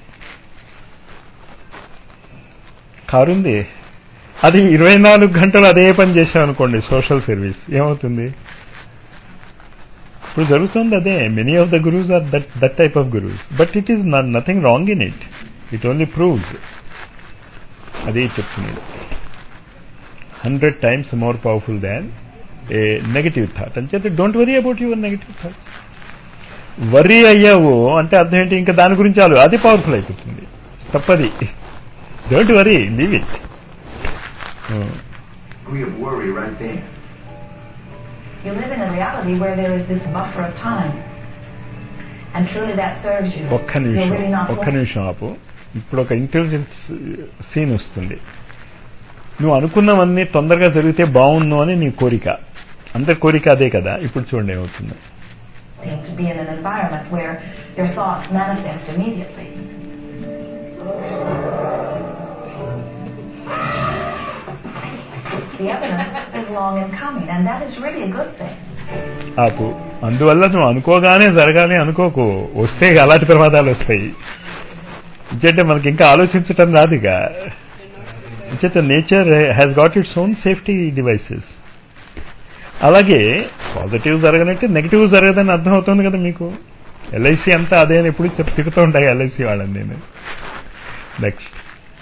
కారు ఉంది అది ఇరవై నాలుగు గంటలు అదే పని చేసాం అనుకోండి సోషల్ సర్వీస్ ఏమవుతుంది ఇప్పుడు జరుగుతుంది అదే many of the gurus are that that type of gurus but it is nothing wrong in it it only proves అదే చెప్తున్నాడు hundred times more powerful than a negative thought అని చెప్పి don't worry about your negative thought worry అయ్యావు అంటే అర్థం ఏంటి ఇంకా దాని గురించి చాలు అది పవర్ఫుల్ అయిపోతుంది తప్పది don't worry leave it degree of worry right there. You live in a reality where there is this buffer of time. And truly that serves you. ఒక్క You're నిమిషం really not ఒక్క నిమిషం ఆపు ఇప్పుడు ఒక ఇంటెలిజెన్స్ సీన్ వస్తుంది నువ్వు అనుకున్నవన్నీ తొందరగా జరిగితే బాగుండు అని నీ కోరిక అందరి కోరిక అదే కదా ఇప్పుడు చూడండి ఏమవుతుంది wanting to be in an environment where your thoughts manifest immediately. The evidence is long in coming, and that is really a good thing. ఆపు అందువల్ల నువ్వు అనుకోగానే జరగాలి అనుకోకు వస్తే అలాంటి ప్రమాదాలు వస్తాయి ఇంకంటే మనకి ఇంకా ఆలోచించటం రాదుగా ఇంచేత nature has got its own safety devices అలాగే పాజిటివ్ జరగనంటే నెగిటివ్ జరగదని అర్థం అవుతుంది కదా మీకు ఎల్ఐసి అంతా అదే అని ఎప్పుడు చెప్ తిరుగుతూ ఉంటాయి ఎల్ఐసి వాళ్ళని నేను next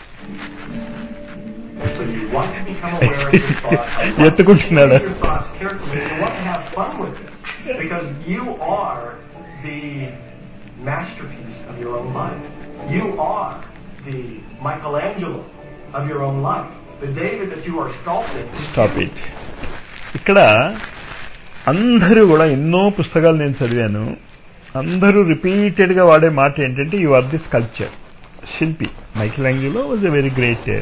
So you want to become aware of your thoughts. You want to ఎత్తుకుంటున్నాడు choose your thoughts carefully. You want to have fun with it. Because you are the masterpiece of your own life. You are the Michelangelo of your own life. The David that you are sculpting. Stop it ఇక్కడ అందరూ కూడా ఎన్నో పుస్తకాలు నేను చదివాను అందరూ రిపీటెడ్గా వాడే మాట ఏంటంటే యు ఆర్ ది స్కల్ప్చర్ శిల్పి Michelangelo was a very great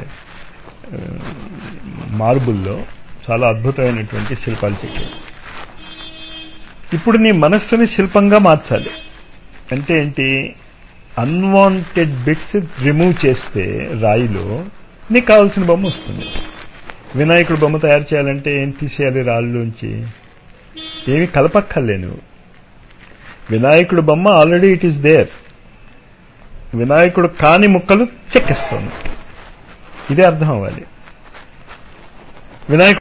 మార్బుల్లో చాలా అద్భుతమైనటువంటి శిల్పాలు చెక్కాడు ఇప్పుడు నీ మనస్సుని శిల్పంగా మార్చాలి అంటే ఏంటి అన్వాంటెడ్ బిట్స్ రిమూవ్ చేస్తే రాయిలో నీకు కావాల్సిన బొమ్మ వస్తుంది వినాయకుడు బొమ్మ తయారు చేయాలంటే ఏం తీసేయాలి రాళ్ళలోంచి ఏమి కలపక్కర్లే నువ్వు వినాయకుడు బొమ్మ ఆల్రెడీ ఇట్ ఈస్ దేర్ వినాయకుడు కాని ముక్కలు చెక్కిస్తాను ఇదే అర్థం అవ్వాలి వినాయకుడు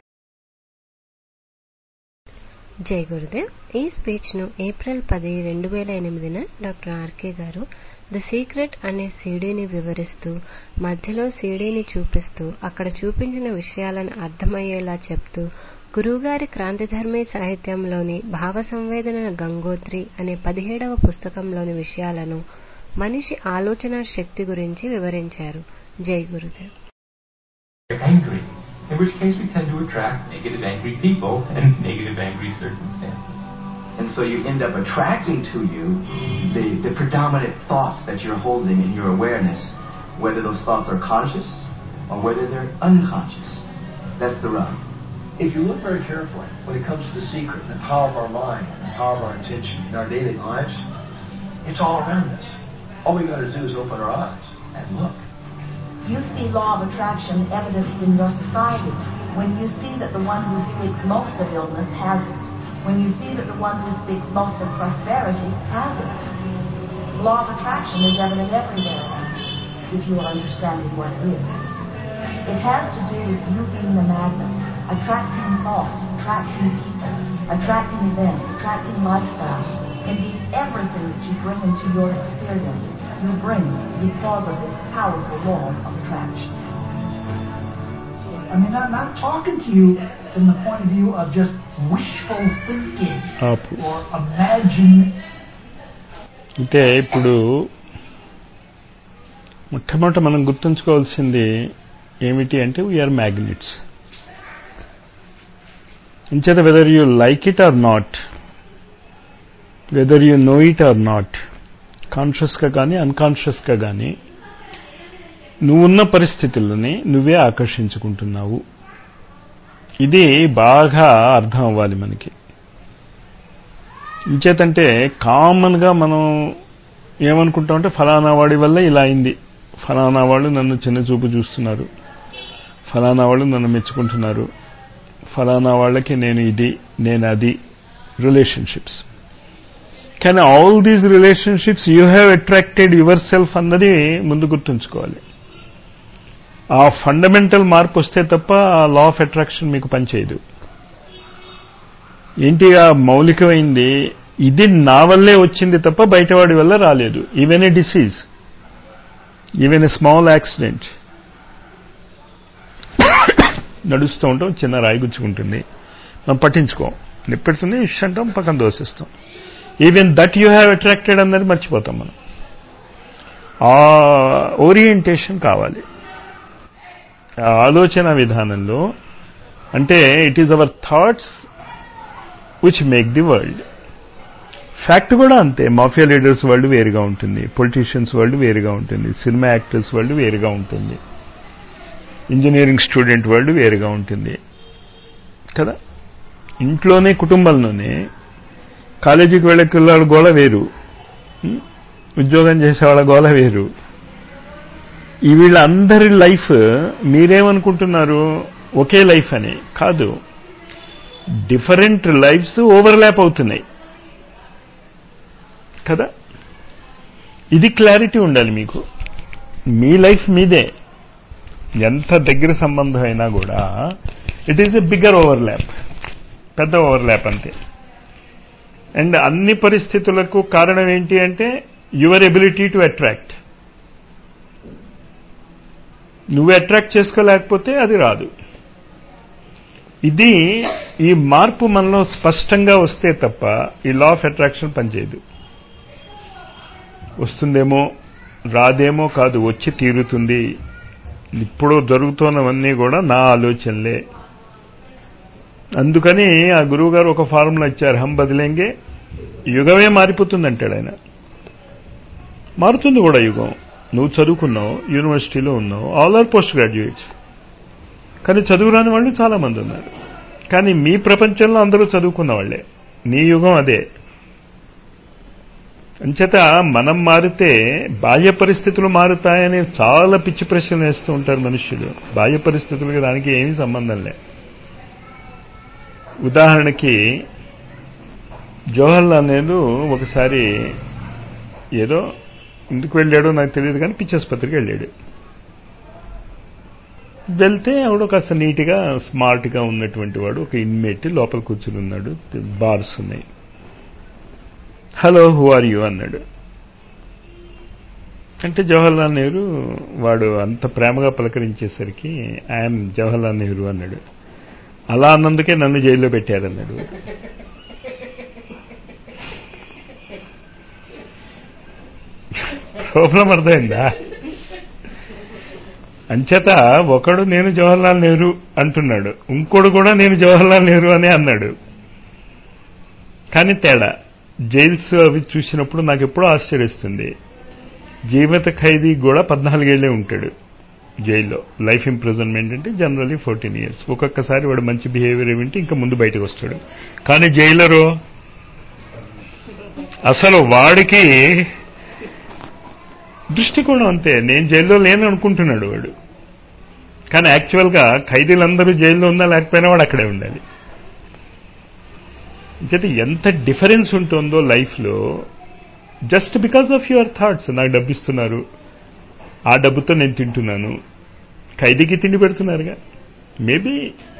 జై గురుదేవ్ ఈ స్పీచ్ ను ఏప్రిల్ పది రెండు వేల ఎనిమిదిన డాక్టర్ ఆర్కే గారు ది సీక్రెట్ అనే సీడీని వివరిస్తూ మధ్యలో సీడీని చూపిస్తూ అక్కడ చూపించిన విషయాలను అర్థమయ్యేలా చెప్తూ గురువుగారి క్రాంతిధర్మి సాహిత్యంలోని భావ సంవేదన గంగోత్రి అనే పదిహేడవ పుస్తకంలోని విషయాలను మనిషి ఆలోచన శక్తి గురించి వివరించారు జై Gurudev angry, in which case we tend to attract negative angry people and negative angry circumstances. And so you end up attracting to you the, the predominant thoughts that you're holding in your awareness, whether those thoughts are conscious or whether they're unconscious. That's the rub. If you look very carefully, when it comes to the secret and the power of our mind and the power of our intention in our daily lives, it's all around us. All we got to do is open our eyes and look. You see law of attraction evidenced in your society when you see that the one who speaks most of illness has it. When you see that the one who speaks most of prosperity has it. Law of attraction is evident everywhere if you are understanding what it is. It has to do with you being the magnet, attracting thought, attracting people, attracting events, attracting lifestyle. Indeed, everything that you bring into your experience, you bring because of this powerful law of attraction. I mean, I'm not talking to you from the point of view of just wishful thinking ఆపు or imagine. అంటే ఇప్పుడు మొట్టమొదట మనం గుర్తుంచుకోవాల్సింది ఏమిటి అంటే we are magnets ఇంచేత whether you like it or not whether you know it or not కాన్షియస్గా కానీ అన్కాన్షియస్గా కానీ నువ్వున్న పరిస్థితుల్లోనే నువ్వే ఆకర్షించుకుంటున్నావు ఇది బాగా అర్థం అవ్వాలి మనకి ఇంచేతంటే కామన్గా మనం ఏమనుకుంటామంటే ఫలానా వాడి వల్ల ఇలా అయింది ఫలానా వాళ్ళు నన్ను చిన్న చూపు చూస్తున్నారు ఫలానా వాళ్ళు నన్ను మెచ్చుకుంటున్నారు ఫలానా వాళ్ళకి నేను ఇది నేను అది రిలేషన్షిప్స్ కానీ all these relationships you have attracted yourself అన్నది ముందు గుర్తుంచుకోవాలి ఆ ఫండమెంటల్ మార్పు వస్తే తప్ప ఆ లా ఆఫ్ అట్రాక్షన్ మీకు పనిచేయదు ఏంటి ఆ మౌలికమైంది ఇది నా వల్లే వచ్చింది తప్ప బయటవాడి వల్ల రాలేదు even a disease even a small accident నడుస్తూ ఉంటాం చిన్న రాయి గుచ్చుకుంటుంది మనం పట్టించుకోం నిప్పెడుతుంది ఇష్ అంటాం పక్కన దోసిస్తాం even that you have attracted అన్నది మర్చిపోతాం మనం ఆ ఓరియంటేషన్ కావాలి ఆ ఆలోచన విధానంలో అంటే it is our thoughts which make the world fact కూడా అంతే మాఫియా లీడర్స్ వరల్డ్ వేరుగా ఉంటుంది పొలిటీషియన్స్ వరల్డ్ వేరుగా ఉంటుంది సినిమా యాక్టర్స్ వరల్డ్ వేరుగా ఉంటుంది ఇంజనీరింగ్ స్టూడెంట్ వరల్డ్ వేరుగా ఉంటుంది కదా ఇంట్లోనే కుటుంబంలోనే కాలేజీకి వెళ్ళే పిల్లల గోళ వేరు ఉద్యోగం చేసేవాళ్ళ గోళ వేరు ఈ వీళ్ళందరి లైఫ్ మీరేమనుకుంటున్నారు ఒకే లైఫ్ అని కాదు డిఫరెంట్ లైఫ్స్ ఓవర్లాప్ అవుతున్నాయి కదా ఇది క్లారిటీ ఉండాలి మీకు మీ లైఫ్ మీదే ఎంత దగ్గర సంబంధం అయినా కూడా it is a bigger overlap పెద్ద ఓవర్లాప్ అంతే అండ్ అన్ని పరిస్థితులకు కారణం ఏంటి అంటే యువర్ ఎబిలిటీ టు అట్రాక్ట్ నువ్వు అట్రాక్ట్ చేసుకోలేకపోతే అది రాదు ఇది ఈ మార్పు మనలో స్పష్టంగా వస్తే తప్ప ఈ లా ఆఫ్ అట్రాక్షన్ పనిచేయదు వస్తుందేమో రాదేమో కాదు వచ్చి తీరుతుంది ఇప్పుడు జరుగుతున్నవన్నీ కూడా నా ఆలోచనలే అందుకని ఆ గురువు గారు ఒక ఫార్ములా ఇచ్చారు హం బదిలేంగే యుగమే మారిపోతుందంటాడు ఆయన మారుతుంది కూడా యుగం నువ్వు చదువుకున్నావు యూనివర్సిటీలో ఉన్నావు ఆల్ ఆర్ పోస్ట్ గ్రాడ్యుయేట్స్ కానీ చదువురాని వాళ్ళు చాలా మంది ఉన్నారు కానీ మీ ప్రపంచంలో అందరూ చదువుకున్న వాళ్ళే నీ యుగం అదే అంచేత మనం మారితే బాహ్య పరిస్థితులు మారుతాయని చాలా పిచ్చి ప్రశ్నలు వేస్తూ ఉంటారు మనుష్యులు బాహ్య పరిస్థితులకి దానికి ఏమీ సంబంధం లే ఉదాహరణకి జవహర్లాల్ నెహ్రూ ఒకసారి ఏదో ఎందుకు వెళ్ళాడో నాకు తెలియదు కానీ పిచ్చాసుపత్రికి వెళ్ళాడు వెళ్తే ఆవిడ కాస్త నీట్గా స్మార్ట్గా ఉన్నటువంటి వాడు ఒక ఇన్మేట్ లోపల కూర్చుని ఉన్నాడు బార్స్ ఉన్నాయి హలో హూ ఆర్ యూ అన్నాడు అంటే జవహర్లాల్ నెహ్రూ వాడు అంత ప్రేమగా పలకరించేసరికి ఐఎమ్ జవహర్లాల్ నెహ్రూ అన్నాడు అలా అన్నందుకే నన్ను జైల్లో పెట్టారన్నాడు ప్రాబ్లం అర్థమైందా అంచేత ఒకడు నేను జవహర్లాల్ నెహ్రూ అంటున్నాడు ఇంకోడు కూడా నేను జవహర్లాల్ నెహ్రూ అనే అన్నాడు కానీ తేడా జైల్స్ అవి చూసినప్పుడు నాకు ఎప్పుడూ ఆశ్చర్యిస్తుంది జీవిత ఖైదీ కూడా పద్నాలుగేళ్లే ఉంటాడు జైల్లో లైఫ్ ఇంప్రిజన్మెంట్ అంటే జనరలీ ఫోర్టీన్ ఇయర్స్ ఒక్కొక్కసారి వాడు మంచి బిహేవియర్ వింటే ఇంకా ముందు బయటకు వస్తాడు కానీ జైలరు అసలు వాడికి దృష్టికోణం అంతే నేను జైల్లో లేని అనుకుంటున్నాడు వాడు కానీ యాక్చువల్గా ఖైదీలందరూ జైల్లో ఉన్నా లేకపోయినా వాడు అక్కడే ఉండాలి అంటే ఎంత డిఫరెన్స్ ఉంటుందో లైఫ్లో just because of your thoughts నాకు డబ్బు ఇస్తున్నారు ఆ డబ్బుతో నేను తింటున్నాను ఖైదీకి తిండి పెడుతున్నారుగా maybe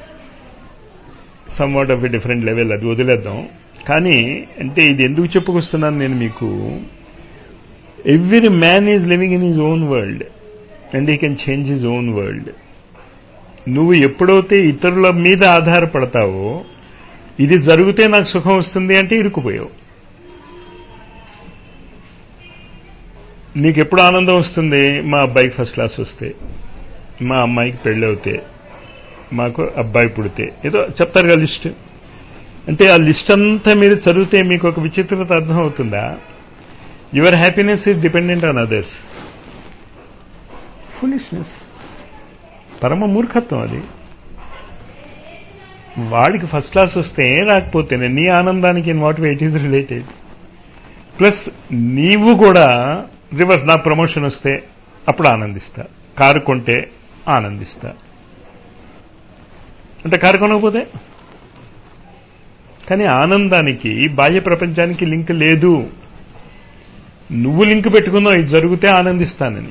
somewhat of a different level అది వదిలేద్దాం కానీ అంటే ఇది ఎందుకు చెప్పుకొస్తున్నాను నేను మీకు every man is living in his own world and he can change his own world నువ్వు ఎప్పుడైతే ఇతరుల మీద ఆధారపడతావో ఇది జరిగితే నాకు సుఖం వస్తుంది అంటే ఇరుక్కుపోయావు నీకు ఎప్పుడు ఆనందం వస్తుంది మా అబ్బాయికి ఫస్ట్ క్లాస్ వస్తే మా అమ్మాయికి పెళ్ళి అవుతే మాకు అబ్బాయి పుడితే ఏదో చెప్తారుగా లిస్ట్ అంటే ఆ లిస్ట్ అంతా మీరు చదివితే మీకు ఒక విచిత్రత అర్థం అవుతుందా your happiness is dependent on others foolishness పరమ మూర్ఖత్వం అది వాడికి ఫస్ట్ క్లాస్ వస్తే రాకపోతేనే నీ ఆనందానికి in what way it is related plus నీవు కూడా రివర్స్ నా ప్రమోషన్ వస్తే అప్పుడు ఆనందిస్తా కారు కొంటే ఆనందిస్తా అంటే కారు కొనకపోతే కానీ ఆనందానికి బాహ్య ప్రపంచానికి లింక్ లేదు నువ్వు లింక్ పెట్టుకున్నావు ఇది జరిగితే ఆనందిస్తానని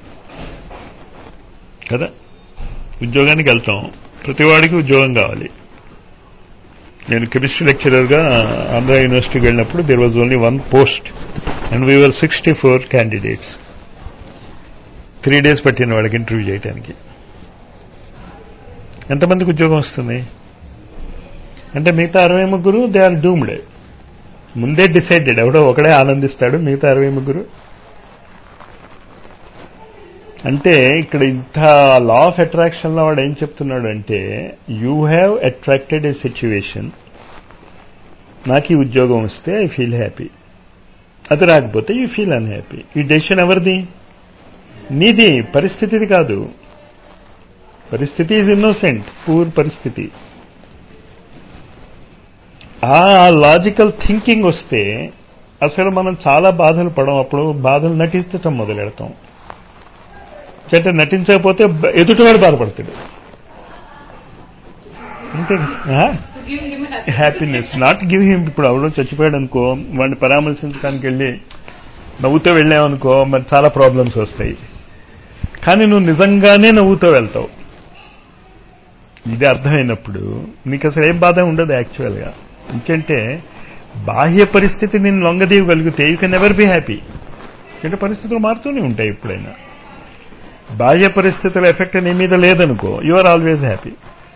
కదా ఉద్యోగానికి వెళ్తాం ప్రతివాడికి ఉద్యోగం కావాలి నేను కెమిస్ట్రీ లెక్చరర్గా ఆంధ్ర యూనివర్సిటీకి వెళ్ళినప్పుడు there was only one post and we are sixty four candidates three days పట్టిన వాళ్ళకి ఇంటర్వ్యూ చేయడానికి ఎంతమందికి ఉద్యోగం వస్తుంది అంటే మిగతా అరవై ముగ్గురు దే ఆర్ డూమ్డ్ ముందే డిసైడెడ్ ఎవడో ఒకడే ఆనందిస్తాడు మిగతా అరవై ముగ్గురు అంటే ఇక్కడ ఇంత లా ఆఫ్ అట్రాక్షన్ లో వాడు ఏం చెప్తున్నాడు అంటే you have attracted a situation నాకు ఈ ఉద్యోగం వస్తే ఐ ఫీల్ హ్యాపీ అది రాకపోతే యూ ఫీల్ అన్హ్యాపీ ఈ డెసిషన్ ఎవరిది నీది పరిస్థితిది కాదు పరిస్థితి ఈజ్ ఇన్నోసెంట్ పూర్ పరిస్థితి ఆ లాజికల్ థింకింగ్ వస్తే అసలు మనం చాలా బాధలు పడం అప్పుడు బాధలు నటిస్తటం మొదలెడతాం అంటే నటించకపోతే ఎదుటివాడు బాధపడతాడు అంతే హ్యాపీనెస్ నాట్ గివ్ హిమ్ ఇప్పుడు ఎవడో చచ్చిపోయాడు అనుకో వాడిని పరామర్శించడానికి వెళ్ళి నవ్వుతూ వెళ్ళామనుకో మరి చాలా ప్రాబ్లమ్స్ వస్తాయి కానీ నువ్వు నిజంగానే నవ్వుతూ వెళ్తావు ఇది అర్థమైనప్పుడు నీకు అసలు ఏం బాధ ఉండదు యాక్చువల్గా ఎందుకంటే బాహ్య పరిస్థితి నేను లొంగదీయగలిగితే you can ever be happy ఎందుకంటే పరిస్థితులు మారుతూనే ఉంటాయి ఎప్పుడైనా బాహ్య పరిస్థితుల ఎఫెక్ట్ నీ మీద లేదనుకో యు ఆర్ ఆల్వేజ్ హ్యాపీ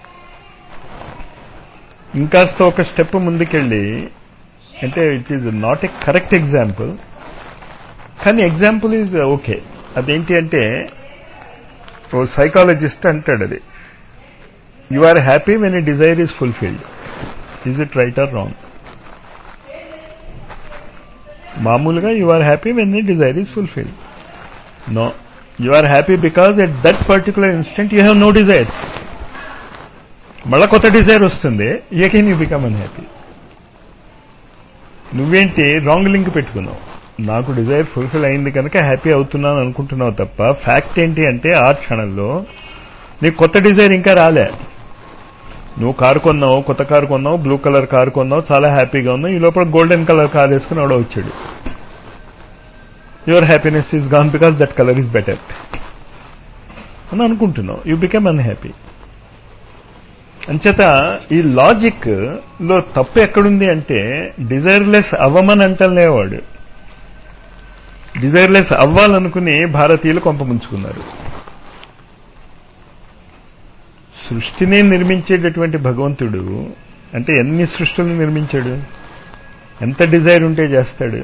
ఇంకాస్త ఒక స్టెప్ ముందుకెళ్ళి అంటే it is not a correct example కానీ ఎగ్జాంపుల్ ఈజ్ ఓకే అదేంటి అంటే ఓ సైకాలజిస్ట్ అంటాడు అది you are happy when a desire is fulfilled is it right or wrong మామూలుగా you are happy when a desire is fulfilled no you are happy because at that particular instant you have no desires మళ్ళా కొత్త desire వస్తుంది again you become unhappy నువ్వేంటి wrong link పెట్టుకున్నావు నాకు desire fulfil అయింది కనుక happy అవుతున్నాను అనుకుంటున్నావు తప్ప ఫ్యాక్ట్ ఏంటి అంటే ఆ క్షణంలో నీకు కొత్త డిజైర్ ఇంకా రాలే నువ్వు కారు కొన్నావు కొత్త కారు కొన్నావు బ్లూ కలర్ కారు కొన్నావు చాలా హ్యాపీగా ఉన్నావు ఈ లోపల గోల్డెన్ కలర్ కార్ వేసుకుని ఎవడో వచ్చాడు your happiness is gone because that colour is better అని అనుకుంటున్నావు యూ బికమ్ అన్హ్యాపీ అంచేత ఈ లాజిక్ లో తప్పు ఎక్కడుంది అంటే డిజైర్లెస్ అవ్వమని అంటలేవాడు డిజైర్లెస్ అవ్వాలనుకుని భారతీయులు కొంప ముంచుకున్నారు సృష్టిని నిర్మించేటటువంటి భగవంతుడు అంటే ఎన్ని సృష్టిని నిర్మించాడు ఎంత డిజైర్ ఉంటే చేస్తాడు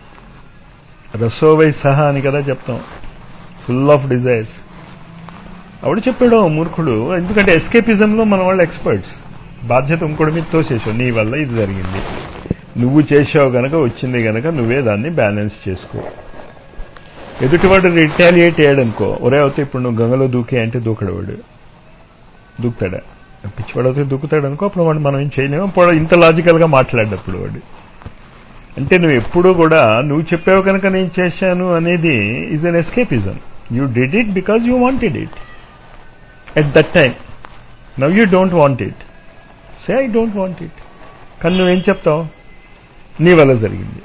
రసోవై సహా అని కదా చెప్తాం ఫుల్ ఆఫ్ డిజైర్స్ ఆవిడ చెప్పాడు మూర్ఖుడు ఎందుకంటే ఎస్కేపిజంలో మన వాళ్ళు ఎక్స్పర్ట్స్ బాధ్యత ఇంకోటి మీద తోసేసావు నీ వల్ల ఇది జరిగింది నువ్వు చేసావు గనక వచ్చింది గనక నువ్వే దాన్ని బ్యాలెన్స్ చేసుకో ఎదుటివాడు రిటాలియేట్ అయ్యాడనుకో ఒరే అవుతే ఇప్పుడు నువ్వు గంగలో దూకే అంటే దూకడవాడు దూకుతాడా పిచ్చివాడు అవుతే దూకుతాడు అనుకో అప్పుడు వాడు మనం ఏం చేయలేము అప్పుడు ఇంత లాజికల్గా మాట్లాడేటప్పుడు వాడు అంటే నువ్వు ఎప్పుడూ కూడా నువ్వు చెప్పావు కనుక నేను చేశాను అనేది is an escapism you did it because you wanted it at that time now you don't want it say I don't want it కానీ నువ్వేం చెప్తావు నీ వల్ల జరిగింది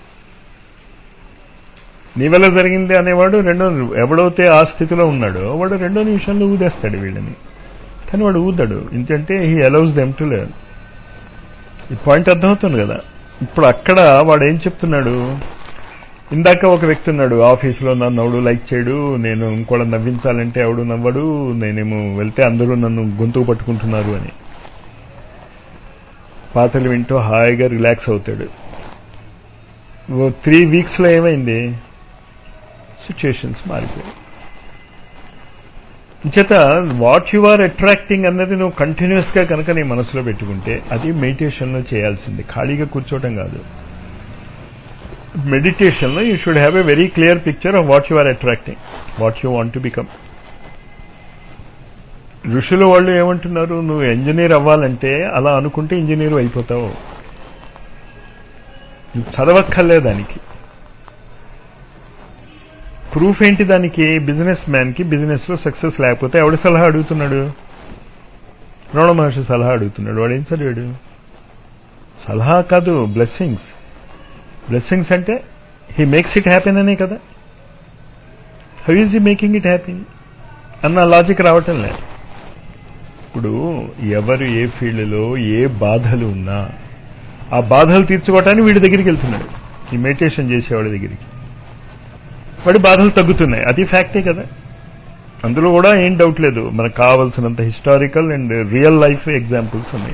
నీ వల్ల జరిగింది అనేవాడు రెండో ఎవడైతే ఆ స్థితిలో ఉన్నాడో వాడు రెండో నిమిషంలో ఊదేస్తాడు వీళ్ళని కానీ వాడు ఊదాడు ఎందుకంటే he allows them to learn ఈ పాయింట్ అర్థమవుతుంది కదా ఇప్పుడు అక్కడ వాడు ఏం చెప్తున్నాడు ఇందాక ఒక వ్యక్తి ఉన్నాడు ఆఫీసులో నన్ను ఎవడు లైక్ చేయడు నేను ఇంకోళ్ళ నవ్వించాలంటే ఎవడు నవ్వడు నేనేమో వెళ్తే అందరూ నన్ను గొంతుకు పట్టుకుంటున్నారు అని పాటలు వింటూ హాయిగా రిలాక్స్ అవుతాడు ఓ త్రీ వీక్స్లో ఏమైంది సిచ్యుయేషన్స్ మారిపోయాయి చేత వాట్ యు ఆర్ అట్రాక్టింగ్ అన్నది నువ్వు కంటిన్యూస్ గా కనుక నీ మనసులో పెట్టుకుంటే అది మెడిటేషన్లో చేయాల్సింది ఖాళీగా కూర్చోవటం కాదు మెడిటేషన్లో you should have a very clear picture of what you are attracting what you want to become ఋషులు వాళ్ళు ఏమంటున్నారు నువ్వు ఇంజనీర్ అవ్వాలంటే అలా అనుకుంటే ఇంజనీర్ అయిపోతావు నువ్వు చదవక్కర్లే దానికి ప్రూఫ్ ఏంటి దానికి బిజినెస్ మ్యాన్కి బిజినెస్లో సక్సెస్ లేకపోతే ఎవడి సలహా అడుగుతున్నాడు రమణ మహర్షి సలహా అడుగుతున్నాడు వాడు ఏం చదివాడు సలహా కాదు బ్లెస్సింగ్స్ బ్లెస్సింగ్స్ అంటే హీ మేక్స్ ఇట్ హ్యాపీన్ అనే కదా how is he making it happy అన్న లాజిక్ రావటం లేదు ఇప్పుడు ఎవరు ఏ ఫీల్డ్లో ఏ బాధలు ఉన్నా ఆ బాధలు తీర్చుకోవటానికి వీడి దగ్గరికి వెళ్తున్నాడు ఈ మెడిటేషన్ చేసేవాడి దగ్గరికి వాడి బాధలు తగ్గుతున్నాయి అది ఫ్యాక్టే కదా అందులో కూడా ఏం డౌట్ లేదు మనకు కావలసినంత historical and real life examples ఉన్నాయి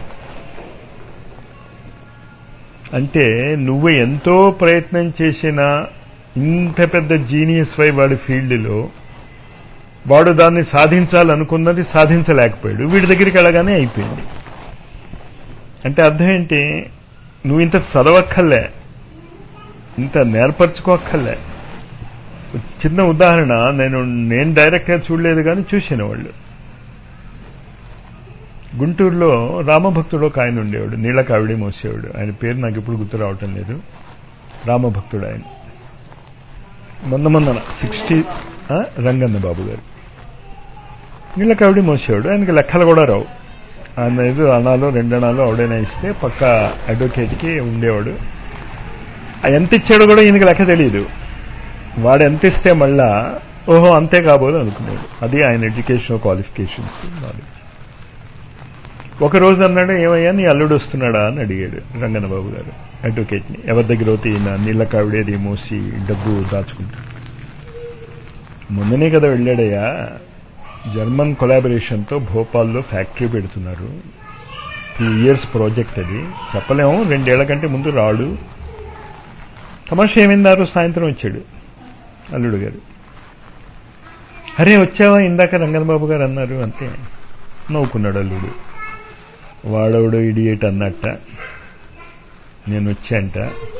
అంటే నువ్వు ఎంతో ప్రయత్నం చేసినా ఇంత పెద్ద జీనియస్ వై వాడి ఫీల్డ్లో వాడు దాన్ని సాధించాలనుకున్నది సాధించలేకపోయాడు వీడి దగ్గరికి వెళ్ళగానే అయిపోయింది అంటే అర్థం ఏంటి నువ్వు ఇంత చదవక్కర్లే ఇంత నేర్పరచుకోక్కర్లే చిన్న ఉదాహరణ నేను నేను డైరెక్ట్గా చూడలేదు కానీ చూసిన వాళ్ళు గుంటూరులో రామభక్తుడు ఒక ఆయన ఉండేవాడు నీళ్ళ కావిడి మోసేవాడు ఆయన పేరు నాకు ఇప్పుడు గుర్తు రావటం లేదు రామభక్తుడు ఆయన మొన్న మొన్న సిక్స్టీ రంగన్న బాబు గారు నీళ్ళ కావిడి మోసేవాడు ఆయనకి లెక్కలు కూడా రావు ఆయన ఐదు అణాలు రెండు అణాలు ఎవడైనా ఇస్తే పక్క అడ్వకేట్కి ఉండేవాడు ఎంత ఇచ్చాడో కూడా ఈయనకి లెక్క తెలియదు వాడు ఎంత ఇస్తే మళ్ళా ఓహో అంతే కాబోలు అనుకున్నాడు అది ఆయన ఎడ్యుకేషనల్ క్వాలిఫికేషన్స్ నాలెడ్జ్ ఒక రోజు అన్నాడు ఏమయ్యా నీ అల్లుడు వస్తున్నాడా అని అడిగాడు రంగనబాబు గారు అడ్వకేట్ని ఎవరి దగ్గర అయితే ఈయన నీళ్ళ కావిడేది మోసి డబ్బు దాచుకుంటాడు మొన్ననే కదా వెళ్ళాడయ్యా జర్మన్ కొలాబరేషన్తో భోపాల్లో ఫ్యాక్టరీ పెడుతున్నారు టూ ఇయర్స్ ప్రాజెక్ట్ అది చెప్పలేము రెండేళ్ల కంటే ముందు రాడు తమాషా ఏమైందారు సాయంత్రం వచ్చాడు అల్లుడు గారు అరే వచ్చావా ఇందాక రంగనబాబు గారు అన్నారు అంతే నవ్వుకున్నాడు అల్లుడు వాడవుడు ఇడియేట్ అన్నట్ట నేను వచ్చాంట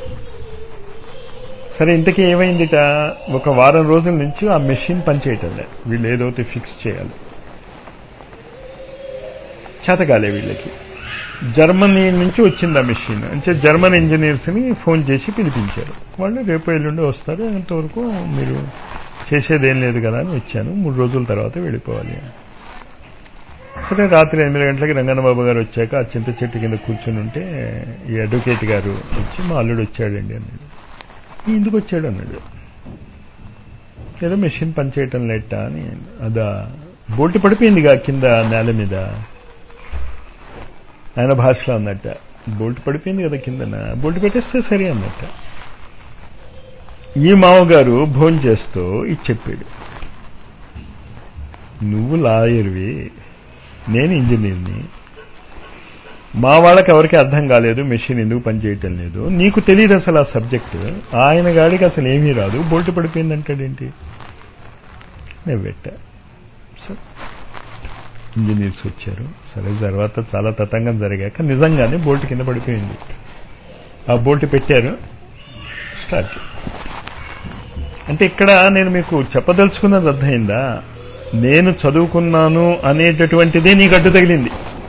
సరే ఇంతకీ ఏమైందిట ఒక వారం రోజుల నుంచి ఆ మెషిన్ పనిచేయటంలే వీళ్ళు ఏదైతే ఫిక్స్ చేయాలి చేతగాలే వీళ్ళకి జర్మనీ నుంచి వచ్చింది ఆ మెషిన్ అంటే జర్మన్ ఇంజనీర్స్ని ఫోన్ చేసి పిలిపించారు వాళ్ళు రేపు ఎల్లుండి వస్తారు అంతవరకు మీరు చేసేదేం లేదు కదా అని వచ్చాను మూడు రోజుల తర్వాత వెళ్ళిపోవాలి సరే రాత్రి ఎనిమిది గంటలకి రంగన్నబాబు గారు వచ్చాక ఆ చింత చెట్టు కింద కూర్చుని ఉంటే ఈ అడ్వకేట్ గారు వచ్చి మా అల్లుడు వచ్చాడండి అన్నాడు ఎందుకు వచ్చాడు అన్నాడు ఏదో మెషిన్ పనిచేయటం లేట అని అదా బోల్ట్ పడిపోయిందిగా కింద నేల మీద ఆయన భాషలో అన్నట్ట బోల్ట్ పడిపోయింది కదా కిందన బోల్ట్ పెట్టేస్తే సరే అన్నట్ట ఈ మావగారు భోజనం చేస్తూ ఇది చెప్పాడు నువ్వు లాయర్వి నేను ఇంజనీర్ని మా వాళ్ళకి ఎవరికి అర్థం కాలేదు మెషిన్ ఎందుకు పనిచేయటం లేదు నీకు తెలియదు అసలు ఆ సబ్జెక్టు ఆయన గాడికి అసలు ఏమీ రాదు బోల్ట్ పడిపోయింది అంటాడేంటి నేను పెట్టా సరే ఇంజనీర్స్ వచ్చారు సరే తర్వాత చాలా తతంగం జరిగాక నిజంగానే బోల్ట్ కింద పడిపోయింది ఆ బోల్ట్ పెట్టారు స్టార్ట్ అంటే ఇక్కడ నేను మీకు చెప్పదలుచుకున్నది అర్థమైందా నేను చదువుకున్నాను అనేటటువంటిదే నీకు అడ్డు తగిలింది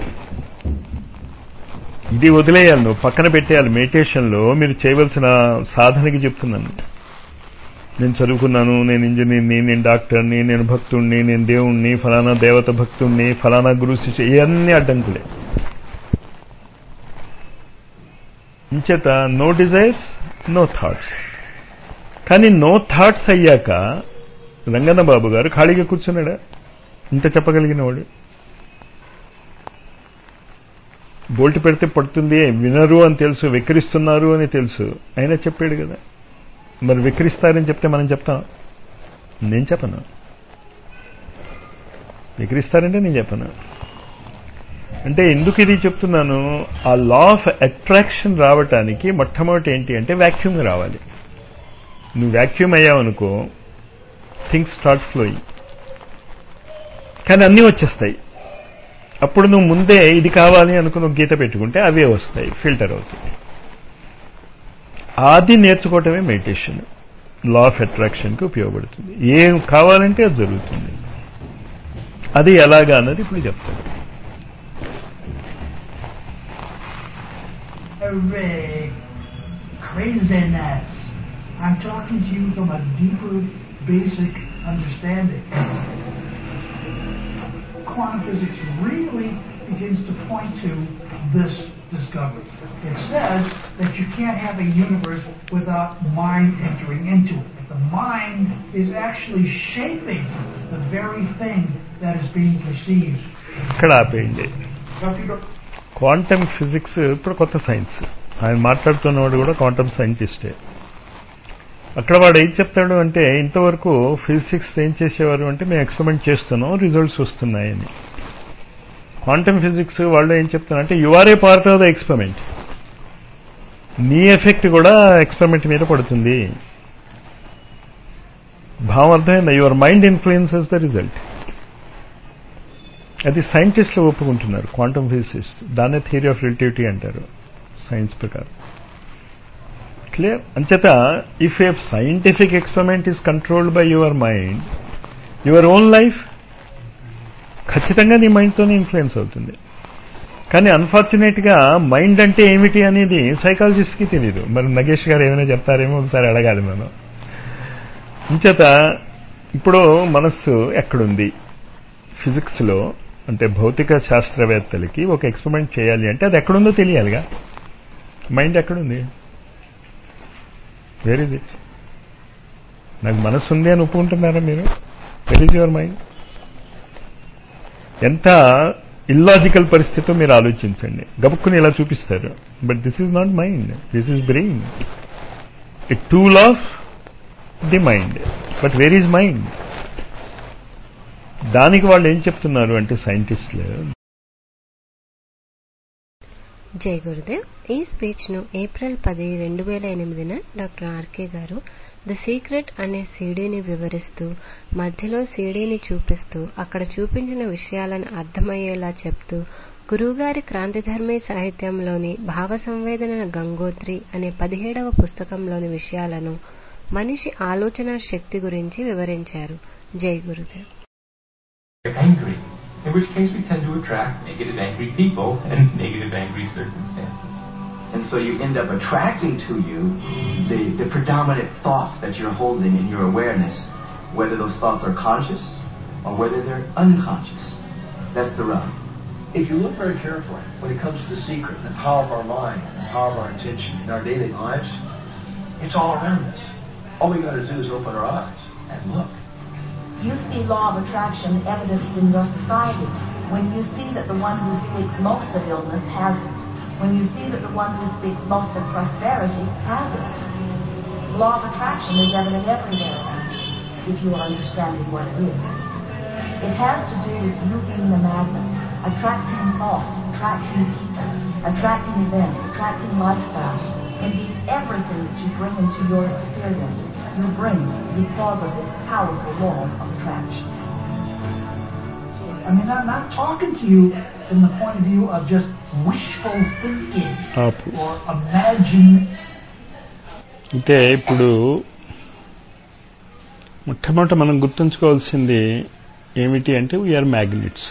ఇది వదిలేయాలి నువ్వు పక్కన పెట్టేయాలి మెడిటేషన్లో మీరు చేయవలసిన సాధనకి చెప్తున్నాను నేను చదువుకున్నాను నేను ఇంజనీర్ని నేను డాక్టర్ని నేను భక్తుణ్ణి నేను దేవుణ్ణి ఫలానా దేవత భక్తుణ్ణి ఫలానా గురు శిష్య ఇవన్నీ అడ్డంకులే ఇంచేత నో డిజైర్స్ నో థాట్స్ కానీ నో థాట్స్ అయ్యాక రంగన్న బాబు గారు ఖాళీగా కూర్చున్నాడా ఇంత చెప్పగలిగిన వాడు బోల్ట్ పెడితే పడుతుంది వినరు అని తెలుసు వెక్కిరిస్తున్నారు అని తెలుసు అయినా చెప్పాడు కదా మరి విక్రిస్తారని చెప్తే మనం చెప్తాం నేను చెప్పను విక్రిస్తారంటే నేను చెప్పను అంటే ఎందుకు ఇది చెప్తున్నాను ఆ లా ఆఫ్ అట్రాక్షన్ రావటానికి మొట్టమొదటి ఏంటి అంటే వ్యాక్యూమ్ రావాలి నువ్వు వ్యాక్యూమ్ అయ్యావనుకో థింగ్స్ స్టార్ట్ ఫ్లోయింగ్ కానీ అన్నీ వచ్చేస్తాయి అప్పుడు నువ్వు ముందే ఇది కావాలి అనుకుని గీత పెట్టుకుంటే అవే వస్తాయి ఫిల్టర్ అవుతాయి అది నేర్చుకోవటమే మెడిటేషన్ లా ఆఫ్ అట్రాక్షన్కి ఉపయోగపడుతుంది ఏం కావాలంటే అది జరుగుతుంది అది ఎలాగా అన్నది ఇప్పుడు చెప్తాను Hooray! Craziness! I'm talking to you from a deeper, basic understanding. Quantum physics really begins to point to this discovery. It says that you can't have a universe without mind entering into it. That the mind is actually shaping the very thing that is being perceived. ఇక్కడ ఆపేయండి quantum physics ఇప్పుడు కొత్త science ఆయన మాట్లాడుతున్నవాడు కూడా quantum సైంటిస్టే అక్కడ వాడు ఏం చెప్తాడు అంటే ఇంతవరకు ఫిజిక్స్ ఏం చేసేవారు అంటే మేము ఎక్స్పెరిమెంట్ చేస్తున్నాం రిజల్ట్స్ వస్తున్నాయని క్వాంటమ్ ఫిజిక్స్ వాళ్ళు ఏం చెప్తున్నారంటే you are a part of the experiment నీ ఎఫెక్ట్ కూడా ఎక్స్పెరిమెంట్ మీద పడుతుంది భావం అర్థమైందా your mind influences the result అది సైంటిస్టులు ఒప్పుకుంటున్నారు క్వాంటమ్ ఫిజిక్స్ దాన్నే థియరీ ఆఫ్ రిలేటివిటీ అంటారు సైన్స్ ప్రకారం క్లియర్ అంచేత if a scientific experiment is controlled by your mind your own life ఖచ్చితంగా నీ మైండ్తోనే ఇన్ఫ్లుయెన్స్ అవుతుంది కానీ అన్ఫార్చునేట్గా మైండ్ అంటే ఏమిటి అనేది సైకాలజిస్ట్కి తెలియదు మరి నగేష్ గారు ఏమైనా చెప్తారేమో ఒకసారి అడగాలి మనం ఇంచేత ఇప్పుడు మనస్సు ఎక్కడుంది ఫిజిక్స్లో అంటే భౌతిక శాస్త్రవేత్తలకి ఒక ఎక్స్పెరిమెంట్ చేయాలి అంటే అది ఎక్కడుందో తెలియాలిగా మైండ్ ఎక్కడుంది వేర్ ఇస్ ఇట్ నాకు మనస్సు ఉంది అని ఒప్పుకుంటున్నారా మీరు వెర్ ఇస్ యువర్ మైండ్ ఎంత ఇల్లాజికల్ పరిస్థితితో మీరు ఆలోచించండి గబుక్కుని ఇలా చూపిస్తారు but this is not mind this is brain a tool of the mind but where is mind దానికి వాళ్ళు ఏం చెప్తున్నారు అంటే సైంటిస్టులు జై గురుదేవ్ ఈ స్పీచ్ ను ఏప్రిల్ పది రెండు వేల ఎనిమిదిన డాక్టర్ ఆర్కే గారు ద సీక్రెట్ అనే సీడీని వివరిస్తూ మధ్యలో సీడీని చూపిస్తూ అక్కడ చూపించిన విషయాలను అర్థమయ్యేలా చెప్తూ గురువుగారి క్రాంతిధర్మి సాహిత్యంలోని భావ సంవేదన గంగోత్రి అనే పదిహేడవ పుస్తకంలోని విషయాలను మనిషి ఆలోచన శక్తి గురించి వివరించారు జై Gurudev angry, in which case we tend to attract negative angry people and negative angry circumstances. And so you end up attracting to you the, the predominant thoughts that you're holding in your awareness, whether those thoughts are conscious or whether they're unconscious. That's the rub. If you look very carefully, when it comes to the secret, the power of our mind, the power of our intention in our daily lives, it's all around us. All we got to do is open our eyes and look. You see law of attraction evidenced in your society when you see that the one who speaks most of illness has it. When you see that the one who speaks most of prosperity has it. Law of attraction is evident everywhere around you, if you are understanding what it is. It has to do with you being the magnet, attracting thoughts, attracting people, attracting events, attracting lifestyle. Indeed, everything that you bring into your experience, you bring because of this powerful law of attraction. I mean, I'm not talking to you from the point of view of just wishful thinking ఆపు or imagine. అంటే ఇప్పుడు మొట్టమొదట మనం గుర్తుంచుకోవాల్సింది ఏమిటి అంటే we are magnets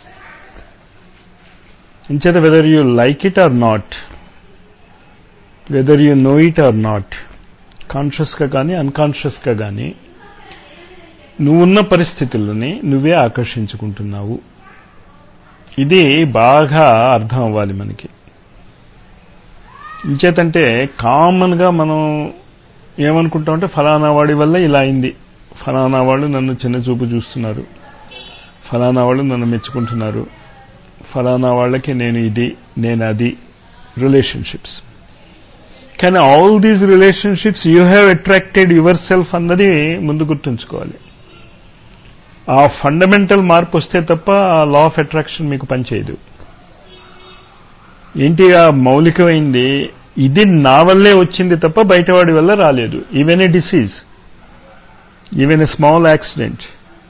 ఇంచేత whether you like it or not whether you know it or not కాన్షియస్గా కానీ అన్కాన్షియస్గా కానీ నువ్వున్న పరిస్థితుల్ని నువ్వే ఆకర్షించుకుంటున్నావు ఇది బాగా అర్థం అవ్వాలి మనకి ఇంచేతంటే కామన్గా మనం ఏమనుకుంటామంటే ఫలానా వాడి వల్ల ఇలా అయింది ఫలానా వాళ్ళు నన్ను చిన్న చూపు చూస్తున్నారు ఫలానా వాళ్ళు నన్ను మెచ్చుకుంటున్నారు ఫలానా వాళ్ళకి నేను ఇది నేను అది రిలేషన్షిప్స్ కానీ all these relationships you have attracted yourself అన్నది ముందు గుర్తుంచుకోవాలి ఆ ఫండమెంటల్ మార్పు వస్తే తప్ప ఆ లా ఆఫ్ అట్రాక్షన్ మీకు పనిచేయదు ఏంటి ఆ మౌలికమైంది ఇది నా వల్లే వచ్చింది తప్ప బయటవాడి వల్ల రాలేదు even a disease even a small accident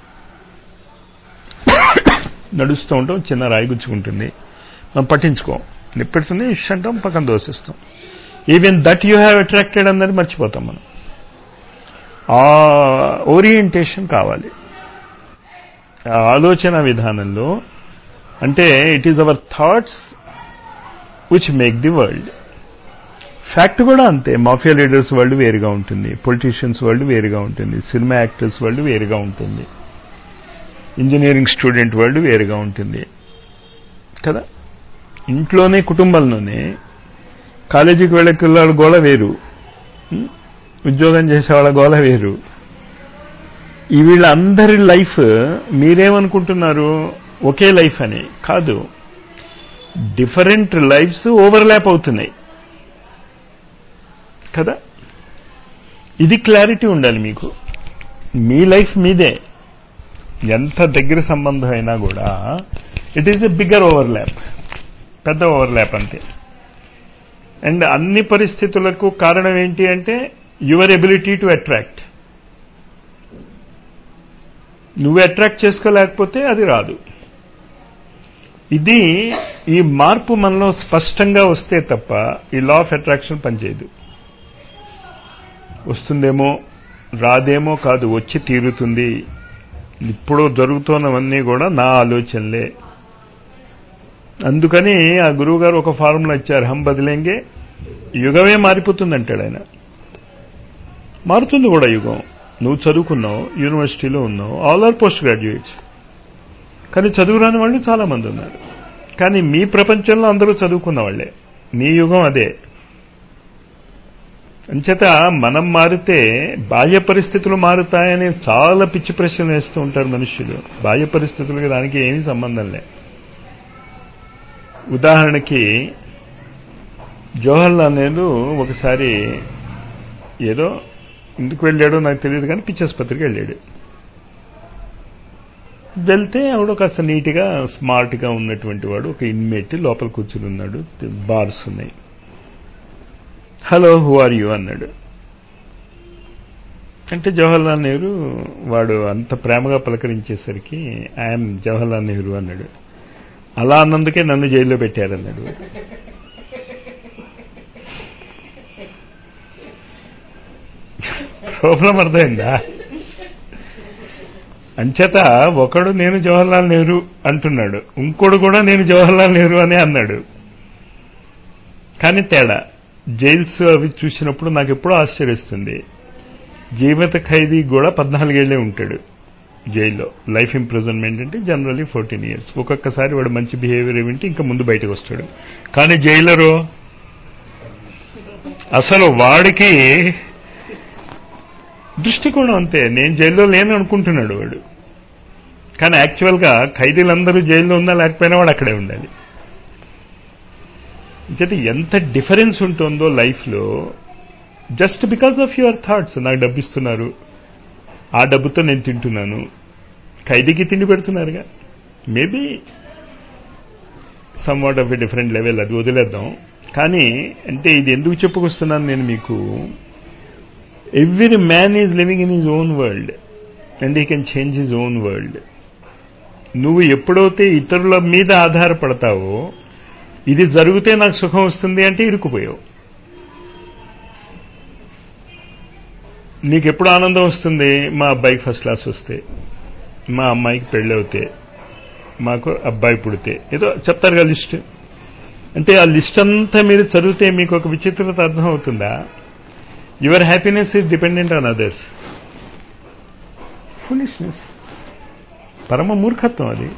నడుస్తూ ఉంటాం చిన్న రాయి గుచ్చుకుంటుంది మనం పట్టించుకోం నిప్పెడుతుంది ఇష్ అంటాం పక్కన దోసిస్తాం even that you have attracted అన్నది మర్చిపోతాం మనం ఆ ఓరియంటేషన్ కావాలి ఆ ఆలోచన విధానంలో అంటే it is our thoughts which make the world fact కూడా అంతే మాఫియా లీడర్స్ వరల్డ్ వేరుగా ఉంటుంది పొలిటీషియన్స్ వరల్డ్ వేరుగా ఉంటుంది సినిమా యాక్టర్స్ వరల్డ్ వేరుగా ఉంటుంది ఇంజనీరింగ్ స్టూడెంట్ వరల్డ్ వేరుగా ఉంటుంది కదా ఇంట్లోనే కుటుంబంలోనే కాలేజీకి వెళ్ళే పిల్లల గోళ వేరు ఉం? ఉద్యోగం చేసేవాళ్ళ గోళ వేరు ఈ వీళ్ళందరి లైఫ్ మీరేమనుకుంటున్నారు ఒకే లైఫ్ అని కాదు డిఫరెంట్ లైఫ్స్ ఓవర్లాప్ అవుతున్నాయి కదా ఇది క్లారిటీ ఉండాలి మీకు మీ లైఫ్ మీదే ఎంత దగ్గర సంబంధం అయినా కూడా it is a bigger overlap పెద్ద ఓవర్లాప్ అంతే అండ్ అన్ని పరిస్థితులకు కారణం ఏంటి అంటే యువర్ ఎబిలిటీ టు అట్రాక్ట్ నువ్వు అట్రాక్ట్ చేసుకోలేకపోతే అది రాదు ఇది ఈ మార్పు మనలో స్పష్టంగా వస్తే తప్ప ఈ లా ఆఫ్ అట్రాక్షన్ పనిచేయదు వస్తుందేమో రాదేమో కాదు వచ్చి తీరుతుంది ఇప్పుడు జరుగుతున్నవన్నీ కూడా నా ఆలోచనలే అందుకని ఆ గురువు గారు ఒక ఫార్ములా ఇచ్చారు హం బదిలేంగే యుగమే మారిపోతుంది అంటాడు ఆయన మారుతుంది కూడా యుగం నువ్వు చదువుకున్నావు యూనివర్సిటీలో ఉన్నావు ఆల్ ఆర్ పోస్ట్ గ్రాడ్యుయేట్స్ కానీ చదువురాని వాళ్ళు చాలా మంది ఉన్నారు కానీ మీ ప్రపంచంలో అందరూ చదువుకున్న వాళ్ళే మీ యుగం అదే అంచేత మనం మారితే బాహ్య పరిస్థితులు మారుతాయని చాలా పిచ్చి ప్రశ్నలు వేస్తూ ఉంటారు మనుష్యులు బాహ్య పరిస్థితులకి దానికి ఏమీ సంబంధం లే ఉదాహరణకి జవహర్లాల్ నెహ్రూ ఒకసారి ఏదో ఎందుకు వెళ్ళాడో నాకు తెలియదు కానీ పిచ్చాసుపత్రికి వెళ్ళాడు వెళ్తే ఆవిడ కాస్త నీట్గా స్మార్ట్గా ఉన్నటువంటి వాడు ఒక ఇన్మేట్ లోపల కూర్చుని ఉన్నాడు బార్స్ ఉన్నాయి హలో హూ ఆర్ యూ అన్నాడు అంటే జవహర్లాల్ నెహ్రూ వాడు అంత ప్రేమగా పలకరించేసరికి ఐఎమ్ జవహర్లాల్ నెహ్రూ అన్నాడు అలా అన్నందుకే నన్ను జైల్లో పెట్టారన్నాడు ప్రాబ్లం అర్థమైందా అంచేత ఒకడు నేను జవహర్లాల్ నెహ్రూ అంటున్నాడు ఇంకోడు కూడా నేను జవహర్లాల్ నెహ్రూ అనే అన్నాడు కానీ తేడా జైల్స్ అవి చూసినప్పుడు నాకు ఎప్పుడూ ఆశ్చర్యిస్తుంది జీవిత ఖైదీ కూడా పద్నాలుగేళ్లే ఉంటాడు జైల్లో లైఫ్ ఇంప్రిజన్మెంట్ అంటే జనరలీ ఫోర్టీన్ ఇయర్స్ ఒక్కొక్కసారి వాడు మంచి బిహేవియర్ వింటే ఇంకా ముందు బయటకు వస్తాడు కానీ జైలరు అసలు వాడికి దృష్టికోణం అంతే నేను జైల్లో లేను అనుకుంటున్నాడు వాడు కానీ యాక్చువల్గా ఖైదీలందరూ జైల్లో ఉన్నా లేకపోయినా వాడు అక్కడే ఉండాలి చేత ఎంత డిఫరెన్స్ ఉంటుందో లైఫ్లో just because of your thoughts నాకు డబ్బు ఇస్తున్నారు ఆ డబ్బుతో నేను తింటున్నాను ఖైదీకి తిండి పెడుతున్నారుగా maybe somewhat of a different level అది వదిలేద్దాం కానీ అంటే ఇది ఎందుకు చెప్పుకొస్తున్నాను నేను మీకు every man is living in his own world and he can change his own world నువ్వు ఎప్పుడైతే ఇతరుల మీద ఆధారపడతావో ఇది జరిగితే నాకు సుఖం వస్తుంది అంటే ఇరుక్కుపోయావు నీకు ఎప్పుడు ఆనందం వస్తుంది మా అబ్బాయికి ఫస్ట్ క్లాస్ వస్తే మా అమ్మాయికి పెళ్ళి అవుతే మాకు అబ్బాయి పుడితే ఏదో చెప్తారుగా లిస్ట్ అంటే ఆ లిస్ట్ అంతా మీరు చదివితే మీకు ఒక విచిత్రత అర్థం అవుతుందా your happiness is dependent on others foolishness పరమ మూర్ఖత్వం అది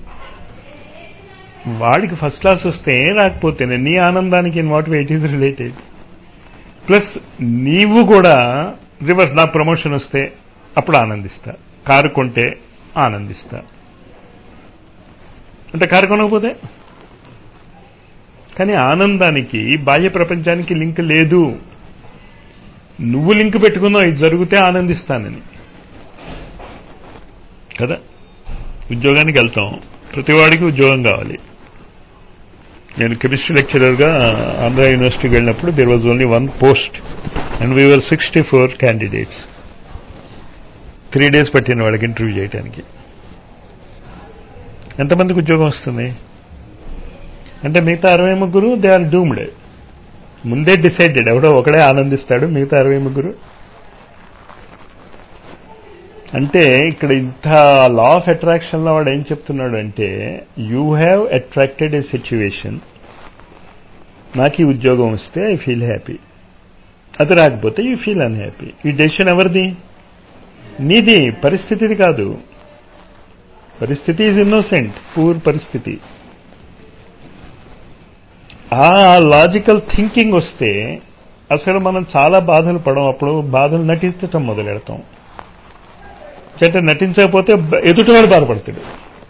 వాడికి ఫస్ట్ క్లాస్ వస్తే ఏం రాకపోతేనే నీ ఆనందానికి in what way it is related plus నీవు కూడా రివర్స్ నా ప్రమోషన్ వస్తే అప్పుడు ఆనందిస్తా కారు కొంటే ఆనందిస్తా అంటే కారు కొనకపోతే కానీ ఆనందానికి బాహ్య ప్రపంచానికి లింక్ లేదు నువ్వు లింక్ పెట్టుకున్నావు ఇది జరిగితే ఆనందిస్తానని కదా ఉద్యోగానికి వెళ్తాం ప్రతివాడికి ఉద్యోగం కావాలి నేను కెమిస్ట్రీ లెక్చరర్గా ఆంధ్ర యూనివర్సిటీకి వెళ్ళినప్పుడు there was only one post and we are sixty four candidates three days పట్టిన వాళ్ళకి ఇంటర్వ్యూ చేయడానికి ఎంతమందికి ఉద్యోగం వస్తుంది అంటే మిగతా అరవై ముగ్గురు దే ఆర్ డూమ్డ్ ముందే డిసైడెడ్ ఎవడో ఒకడే ఆనందిస్తాడు మిగతా అరవై ముగ్గురు అంటే ఇక్కడ ఇంత లా ఆఫ్ అట్రాక్షన్లో వాడు ఏం చెప్తున్నాడు అంటే you have attracted a situation నాకు ఈ ఉద్యోగం వస్తే ఐ ఫీల్ హ్యాపీ అది రాకపోతే యూ ఫీల్ అన్హ్యాపీ ఈ డెసిషన్ ఎవరిది నీది పరిస్థితిది కాదు పరిస్థితి ఈజ్ ఇన్నోసెంట్ పూర్ పరిస్థితి ఆ లాజికల్ థింకింగ్ వస్తే అసలు మనం చాలా బాధలు పడం అప్పుడు బాధలు నటించటం మొదలెడతాం చేత నటించకపోతే ఎదుటివాడు బాధపడతాడు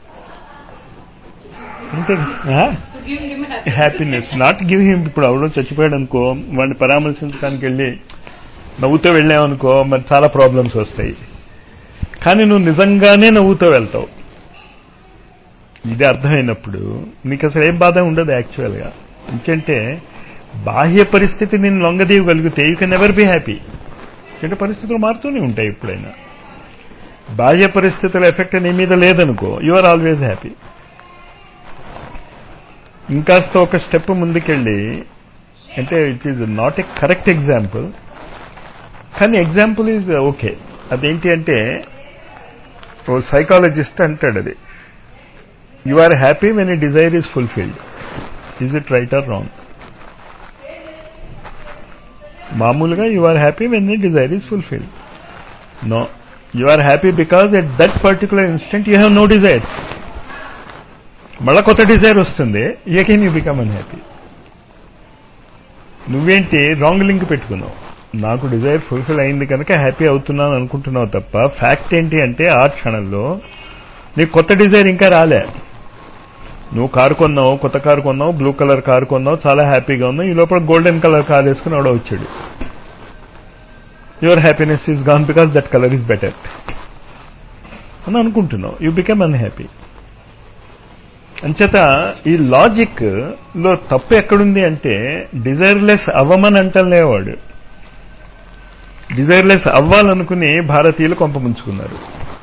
అంతే హ్యాపీనెస్ నాట్ గివ్ హిమ్ ఇప్పుడు ఎవడో చచ్చిపోయాడు అనుకో వాడిని పరామర్శించడానికి వెళ్ళి నవ్వుతూ వెళ్ళామనుకో మరి చాలా ప్రాబ్లమ్స్ వస్తాయి కానీ నువ్వు నిజంగానే నవ్వుతూ వెళ్తావు ఇది అర్థమైనప్పుడు నీకు అసలు ఏం బాధ ఉండదు యాక్చువల్గా ఎందుకంటే బాహ్య పరిస్థితి నేను లొంగదీయగలిగితే you can ever be happy ఎందుకంటే పరిస్థితులు మారుతూనే ఉంటాయి ఎప్పుడైనా బాహ్య పరిస్థితుల ఎఫెక్ట్ నీ మీద లేదనుకో యు ఆర్ ఆల్వేజ్ హ్యాపీ ఇంకాస్త ఒక స్టెప్ ముందుకెళ్ళి అంటే it is not a correct example కానీ ఎగ్జాంపుల్ ఈజ్ ఓకే అదేంటి అంటే ఓ సైకాలజిస్ట్ అంటాడు అది you are happy when a desire is fulfilled is it right or wrong మామూలుగా you are happy when a desire is fulfilled no you are happy because at that particular instant you have no desires మళ్ళా కొత్త desire వస్తుంది again you become unhappy నువ్వేంటి wrong link పెట్టుకున్నావు నాకు desire fulfil అయింది కనుక happy అవుతున్నాను అనుకుంటున్నావు తప్ప ఫ్యాక్ట్ ఏంటి అంటే ఆ క్షణంలో నీకు కొత్త డిజైర్ ఇంకా రాలే నువ్వు కారు కొన్నావు కొత్త కారు కొన్నావు బ్లూ కలర్ కారు కొన్నావు చాలా హ్యాపీగా ఉన్నావు ఈ లోపల గోల్డెన్ కలర్ కార్ వేసుకుని ఆవిడ వచ్చాడు your happiness is gone because that colour is better అని అనుకుంటున్నావు యూ బికమ్ అన్హ్యాపీ అంచేత ఈ లాజిక్ లో తప్పు ఎక్కడుంది అంటే డిజైర్లెస్ అవ్వమని అంటలేవాడు డిజైర్లెస్ అవ్వాలనుకుని భారతీయులు కొంపముంచుకున్నారు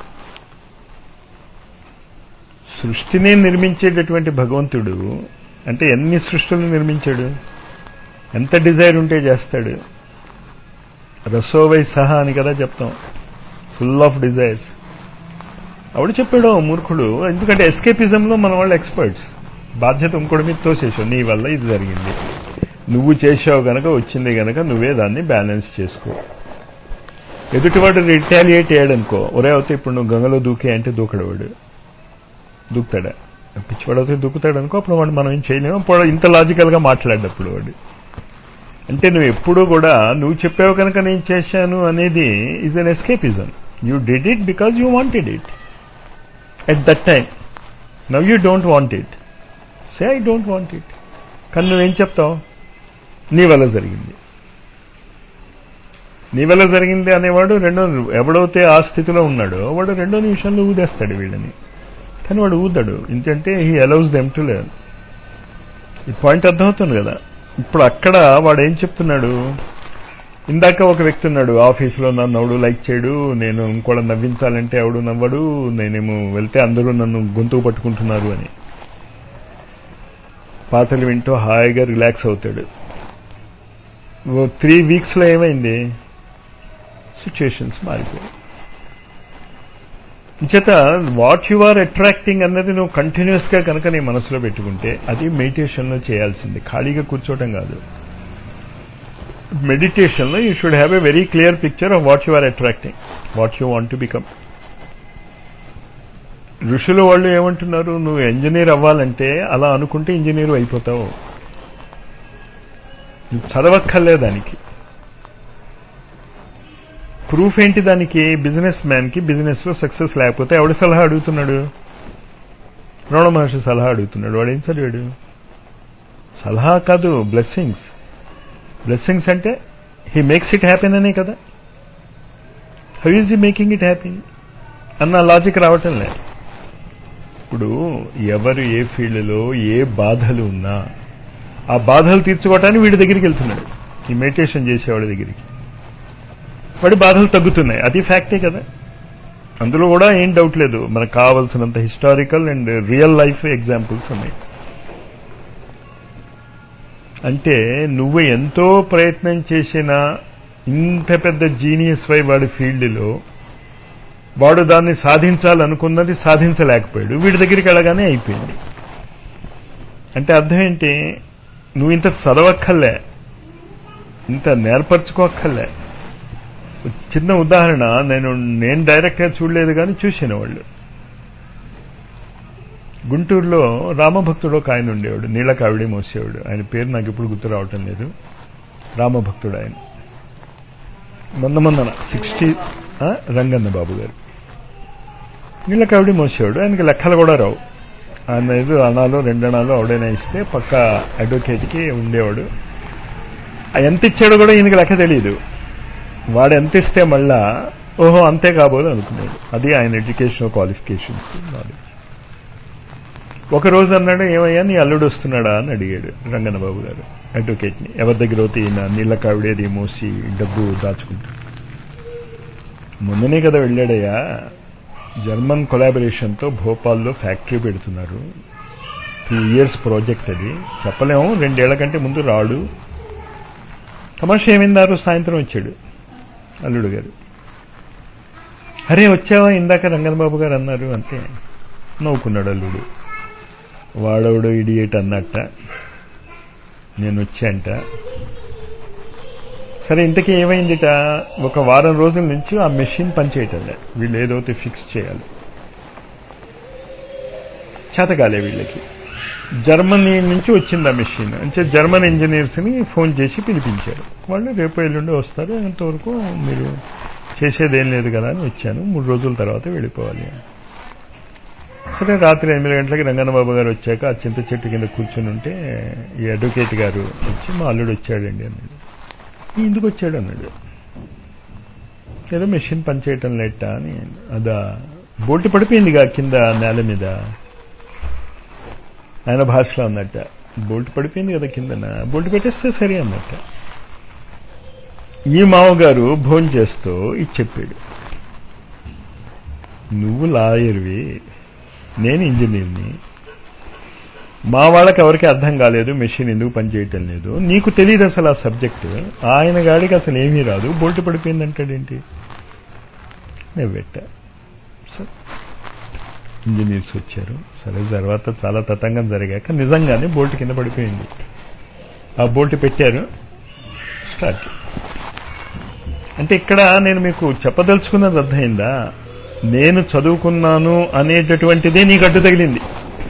సృష్టిని నిర్మించేటటువంటి భగవంతుడు అంటే ఎన్ని సృష్టిలు నిర్మించాడు ఎంత డిజైర్ ఉంటే చేస్తాడు రసోవై సహా అని కదా చెప్తాం ఫుల్ ఆఫ్ డిజైర్స్ ఆవిడ చెప్పాడు మూర్ఖుడు ఎందుకంటే ఎస్కేపిజంలో మన వాళ్ళు ఎక్స్పర్ట్స్ బాధ్యత ఇంకోటి మీద తోసేసావు నీ వల్ల ఇది జరిగింది నువ్వు చేసావు గనక వచ్చింది గనక నువ్వే దాన్ని బ్యాలెన్స్ చేసుకో ఎదుటివాడు రిటాలియేట్ అయ్యాడనుకో ఒరే అవుతే ఇప్పుడు నువ్వు గంగలో దూకే అంటే దూకడవాడు దూకుతాడా పిచ్చివాడు అవుతే దూకుతాడు అనుకో అప్పుడు వాడు మనం ఏం చేయలేము అప్పుడు ఇంత లాజికల్గా మాట్లాడేటప్పుడు వాడు అంటే నువ్వు ఎప్పుడూ కూడా నువ్వు చెప్పావు కనుక నేను చేశాను అనేది is an escapism you did it because you wanted it at that time now you don't want it say I don't want it కానీ నువ్వేం చెప్తావు నీ వల్ల జరిగింది నీ వల్ల జరిగింది అనేవాడు రెండో ఎవడైతే ఆ స్థితిలో ఉన్నాడో వాడు రెండో నిమిషంలో ఊదేస్తాడు వీళ్ళని కానీ వాడు ఊదాడు ఎందుకంటే he allows them to learn ఈ పాయింట్ అర్థమవుతుంది కదా ఇప్పుడు అక్కడ వాడు ఏం చెప్తున్నాడు ఇందాక ఒక వ్యక్తి ఉన్నాడు ఆఫీసులో నన్ను ఎవడు లైక్ చేయడు నేను ఇంకోళ్ళ నవ్వించాలంటే ఎవడు నవ్వడు నేనేమో వెళ్తే అందరూ నన్ను గొంతుకు పట్టుకుంటున్నారు అని పాటలు వింటూ హాయిగా రిలాక్స్ అవుతాడు త్రీ వీక్స్లో ఏమైంది సిచ్యుయేషన్స్ మారిపోయాయి చేత వాట్ యు ఆర్ అట్రాక్టింగ్ అన్నది నువ్వు కంటిన్యూస్ గా కనుక నీ మనసులో పెట్టుకుంటే అది మెడిటేషన్లో చేయాల్సింది ఖాళీగా కూర్చోవటం కాదు మెడిటేషన్లో you should have a very clear picture of what you are attracting what you want to become ఋషులు వాళ్ళు ఏమంటున్నారు నువ్వు ఇంజనీర్ అవ్వాలంటే అలా అనుకుంటే ఇంజనీర్ అయిపోతావు నువ్వు చదవక్కర్లే దానికి ప్రూఫ్ ఏంటి దానికి బిజినెస్ మ్యాన్కి బిజినెస్లో సక్సెస్ లేకపోతే ఎవడి సలహా అడుగుతున్నాడు రమణ మహర్షి సలహా అడుగుతున్నాడు వాడు ఏం చదివాడు సలహా కాదు బ్లెస్సింగ్స్ బ్లెస్సింగ్స్ అంటే హీ మేక్స్ ఇట్ హ్యాపీన్ అనే కదా how is he making it happy అన్న లాజిక్ రావటం లే ఇప్పుడు ఎవరు ఏ ఫీల్డ్లో ఏ బాధలు ఉన్నా ఆ బాధలు తీర్చుకోవటానికి వీడి దగ్గరికి వెళ్తున్నాడు ఈ మెడిటేషన్ చేసేవాడి దగ్గరికి వాడి బాధలు తగ్గుతున్నాయి అది ఫ్యాక్టే కదా అందులో కూడా ఏం డౌట్ లేదు మనకు కావాల్సినంత historical and real life examples ఉన్నాయి అంటే నువ్వు ఎంతో ప్రయత్నం చేసినా ఇంత పెద్ద జీనియస్ వై వాడి ఫీల్డ్లో వాడు దాన్ని సాధించాలనుకున్నది సాధించలేకపోయాడు వీడి దగ్గరికి వెళ్ళగానే అయిపోయింది అంటే అర్థం ఏంటి నువ్వు ఇంత చదవక్కర్లే ఇంత నేర్పరచుకోక్కర్లే చిన్న ఉదాహరణ నేను నేను డైరెక్ట్గా చూడలేదు కానీ చూసిన వాళ్ళు గుంటూరులో రామభక్తుడు ఒక ఆయన ఉండేవాడు నీళ్ళ కావిడి మోసేవాడు ఆయన పేరు నాకు ఇప్పుడు గుర్తు రావటం లేదు రామభక్తుడు ఆయన మొన్న మొన్న సిక్స్టీ రంగన్న బాబు గారు నీళ్ళ కావిడి మోసేవాడు ఆయనకి లెక్కలు కూడా రావు ఆయన ఏదో అనాలో రెండనాలో ఎవడైనా ఇస్తే పక్క అడ్వకేట్కి ఉండేవాడు ఎంత ఇచ్చాడో కూడా ఈయనకి లెక్క తెలియదు వాడు ఎంత ఇస్తే మళ్ళా ఓహో అంతే కాబోదు అనుకున్నాడు అది ఆయన ఎడ్యుకేషన్ క్వాలిఫికేషన్స్ నాలెడ్జ్ ఒక రోజు అన్నాడు ఏమయ్యా నీ అల్లుడు వస్తున్నాడా అని అడిగాడు రంగన్నబాబు గారు అడ్వకేట్ని ఎవరి దగ్గర అయితే ఈయన నీళ్ళ కావిడేది మోసి డబ్బు దాచుకుంటాడు మొన్ననే కదా వెళ్ళాడయ్యా జర్మన్ కొలాబరేషన్తో భోపాల్లో ఫ్యాక్టరీ పెడుతున్నారు టూ ఇయర్స్ ప్రాజెక్ట్ అది చెప్పలేము రెండేళ్ల కంటే ముందు రాడు తమాషా ఏమైందారు సాయంత్రం వచ్చాడు అల్లుడు గారు అరే వచ్చావా ఇందాక రంగనబాబు గారు అన్నారు అంతే నవ్వుకున్నాడు అల్లుడు వాడవడు ఇడియేట్ అన్నట్ట నేను వచ్చాంట సరే ఇంతకీ ఏమైందిట ఒక వారం రోజుల నుంచి ఆ మెషిన్ పనిచేయటంలే వీళ్ళు ఏదైతే ఫిక్స్ చేయాలి చేతకాలే వీళ్ళకి జర్మనీ నుంచి వచ్చింది ఆ మెషిన్ అంటే జర్మన్ ఇంజనీర్స్ని ఫోన్ చేసి పిలిపించారు వాళ్ళు రేపు ఎల్లుండి వస్తారు అంతవరకు మీరు చేసేదేం లేదు కదా అని వచ్చాను మూడు రోజుల తర్వాత వెళ్ళిపోవాలి సరే రాత్రి ఎనిమిది గంటలకి రంగన్నబాబు గారు వచ్చాక ఆ చింత చెట్టు కింద కూర్చొని ఉంటే ఈ అడ్వకేట్ గారు వచ్చి మా అల్లుడు వచ్చాడండి అన్నాడు ఎందుకు వచ్చాడు అన్నాడు ఏదో మెషిన్ పనిచేయటం లేట అని అదా బోటు పడిపోయిందిగా కింద నేల మీద ఆయన భాషలో అన్నట్ట బోల్ట్ పడిపోయింది కదా కిందన బోల్ట్ పెట్టేస్తే సరే అన్నట్ట ఈ మామగారు భోజనం చేస్తూ ఇది చెప్పాడు నువ్వు లాయర్వి నేను ఇంజనీర్ని మా వాళ్ళకి ఎవరికి అర్థం కాలేదు మెషిన్ ఎందుకు పనిచేయటం లేదు నీకు తెలియదు అసలు ఆ సబ్జెక్ట్ ఆయన గాడికి అసలు ఏమీ రాదు బోల్ట్ పడిపోయింది అంటాడేంటి నేను పెట్టా సరే ఇంజనీర్స్ వచ్చారు సరే తర్వాత చాలా తతంగం జరిగాక నిజంగానే బోల్ట్ కింద పడిపోయింది ఆ బోల్ట్ పెట్టారు స్టార్ట్ అంటే ఇక్కడ నేను మీకు చెప్పదలుచుకున్నది అర్థమైందా నేను చదువుకున్నాను అనేటటువంటిదే నీకు అడ్డు తగిలింది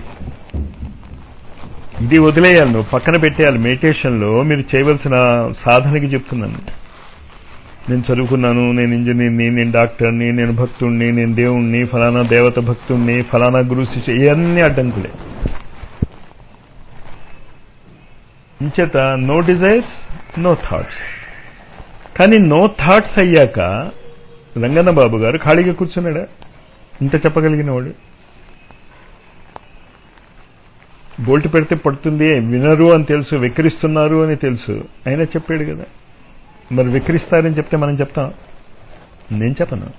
ఇది వదిలేయాలి నువ్వు పక్కన పెట్టేయాలి మెడిటేషన్లో మీరు చేయవలసిన సాధనకి చెప్తున్నాను నేను చదువుకున్నాను నేను ఇంజనీర్ని నేను డాక్టర్ని నేను భక్తుణ్ణి నేను దేవుణ్ణి ఫలానా దేవత భక్తుణ్ణి ఫలానా గురు శిష్య ఇవన్నీ అడ్డంకులే ఇంచేత నో డిజైర్స్ నో థాట్స్ కానీ నో థాట్స్ అయ్యాక రంగన్న బాబు గారు ఖాళీగా కూర్చున్నాడా ఇంత చెప్పగలిగిన వాడు బోల్ట్ పెడితే పడుతుంది వినరు అని తెలుసు వెక్కిరిస్తున్నారు అని తెలుసు అయినా చెప్పాడు కదా మరి విక్రిస్తారని చెప్తే మనం చెప్తాం నేను చెప్పను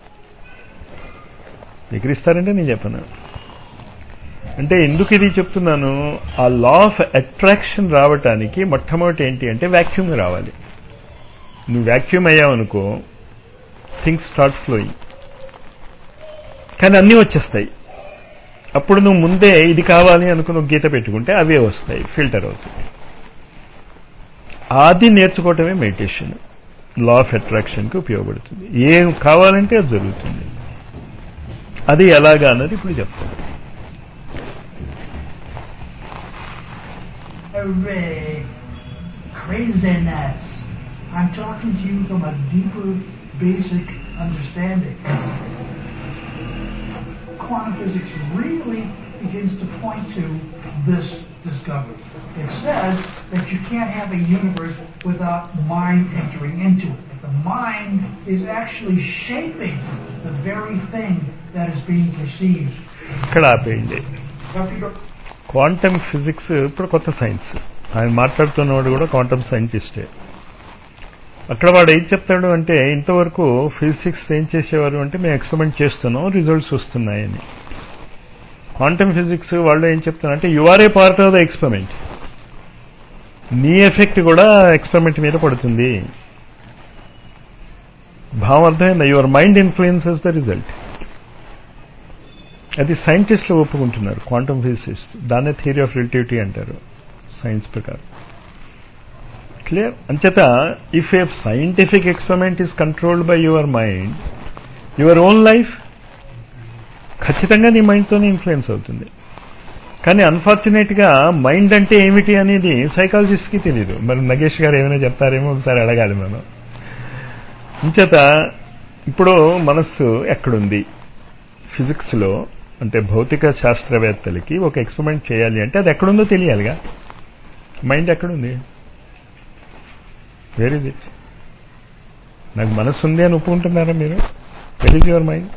విక్రిస్తారంటే నేను చెప్పను అంటే ఎందుకు ఇది చెప్తున్నాను ఆ లా ఆఫ్ అట్రాక్షన్ రావటానికి మొట్టమొదటి ఏంటి అంటే వ్యాక్యూమ్ రావాలి నువ్వు వ్యాక్యూమ్ అయ్యావనుకో థింగ్స్ స్టార్ట్ ఫ్లోయింగ్ కానీ అన్నీ వచ్చేస్తాయి అప్పుడు నువ్వు ముందే ఇది కావాలి అనుకుని ఒక గీత పెట్టుకుంటే అవే వస్తాయి ఫిల్టర్ అవుతుంది అది నేర్చుకోవటమే మెడిటేషన్ లా ఆఫ్ అట్రాక్షన్కి ఉపయోగపడుతుంది ఏం కావాలంటే అది జరుగుతుంది అది ఎలాగా అన్నది ఇప్పుడు చెప్తాను Hooray! Craziness! I'm talking to you from a deeper, basic understanding. Quantum physics really begins to point to this discovery. It says that you can't have a universe without mind entering into it. That the mind is actually shaping the very thing that is being perceived. ఇక్కడ ఆపేయండి quantum physics ఇప్పుడు కొత్త science ఆయన మాట్లాడుతున్నవాడు కూడా quantum సైంటిస్టే అక్కడ వాడు ఏం చెప్తాడు అంటే ఇంతవరకు ఫిజిక్స్ ఏం చేసేవారు అంటే మేము ఎక్స్పెరిమెంట్ చేస్తున్నాం రిజల్ట్స్ వస్తున్నాయని క్వాంటమ్ ఫిజిక్స్ వాళ్ళు ఏం చెప్తున్నారు అంటే you are a part of the experiment నీ ఎఫెక్ట్ కూడా ఎక్స్పెరిమెంట్ మీద పడుతుంది భావం అర్థమైందా your mind influences the result అది సైంటిస్టులు ఒప్పుకుంటున్నారు క్వాంటమ్ ఫిజిసిస్ట్ దాన్నే థియరీ ఆఫ్ రిలేటివిటీ అంటారు సైన్స్ ప్రకారం క్లియర్ అంచేత if a scientific experiment is controlled by your mind your own life ఖచ్చితంగా నీ మైండ్తోనే ఇన్ఫ్లుయెన్స్ అవుతుంది కానీ అన్ఫార్చునేట్గా మైండ్ అంటే ఏమిటి అనేది సైకాలజిస్ట్కి తెలియదు మరి నగేష్ గారు ఏమైనా చెప్తారేమో ఒకసారి అడగాలి మనం ఇంచేత ఇప్పుడు మనస్సు ఎక్కడుంది ఫిజిక్స్లో అంటే భౌతిక శాస్త్రవేత్తలకి ఒక ఎక్స్పెరిమెంట్ చేయాలి అంటే అది ఎక్కడుందో తెలియాలిగా మైండ్ ఎక్కడుంది వేర్ ఇస్ ఇట్ నాకు మనస్సు ఉంది అని ఒప్పుకుంటున్నారా మీరు వెర్ ఇస్ యువర్ మైండ్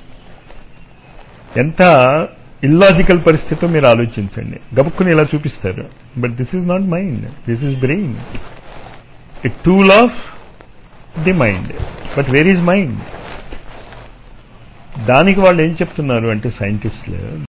ఎంత ఇల్లాజికల్ పరిస్థితితో మీరు ఆలోచించండి గబుక్కుని ఇలా చూపిస్తారు but this is not mind this is brain a tool of the mind but where is mind దానికి వాళ్ళు ఏం చెప్తున్నారు అంటే సైంటిస్టులు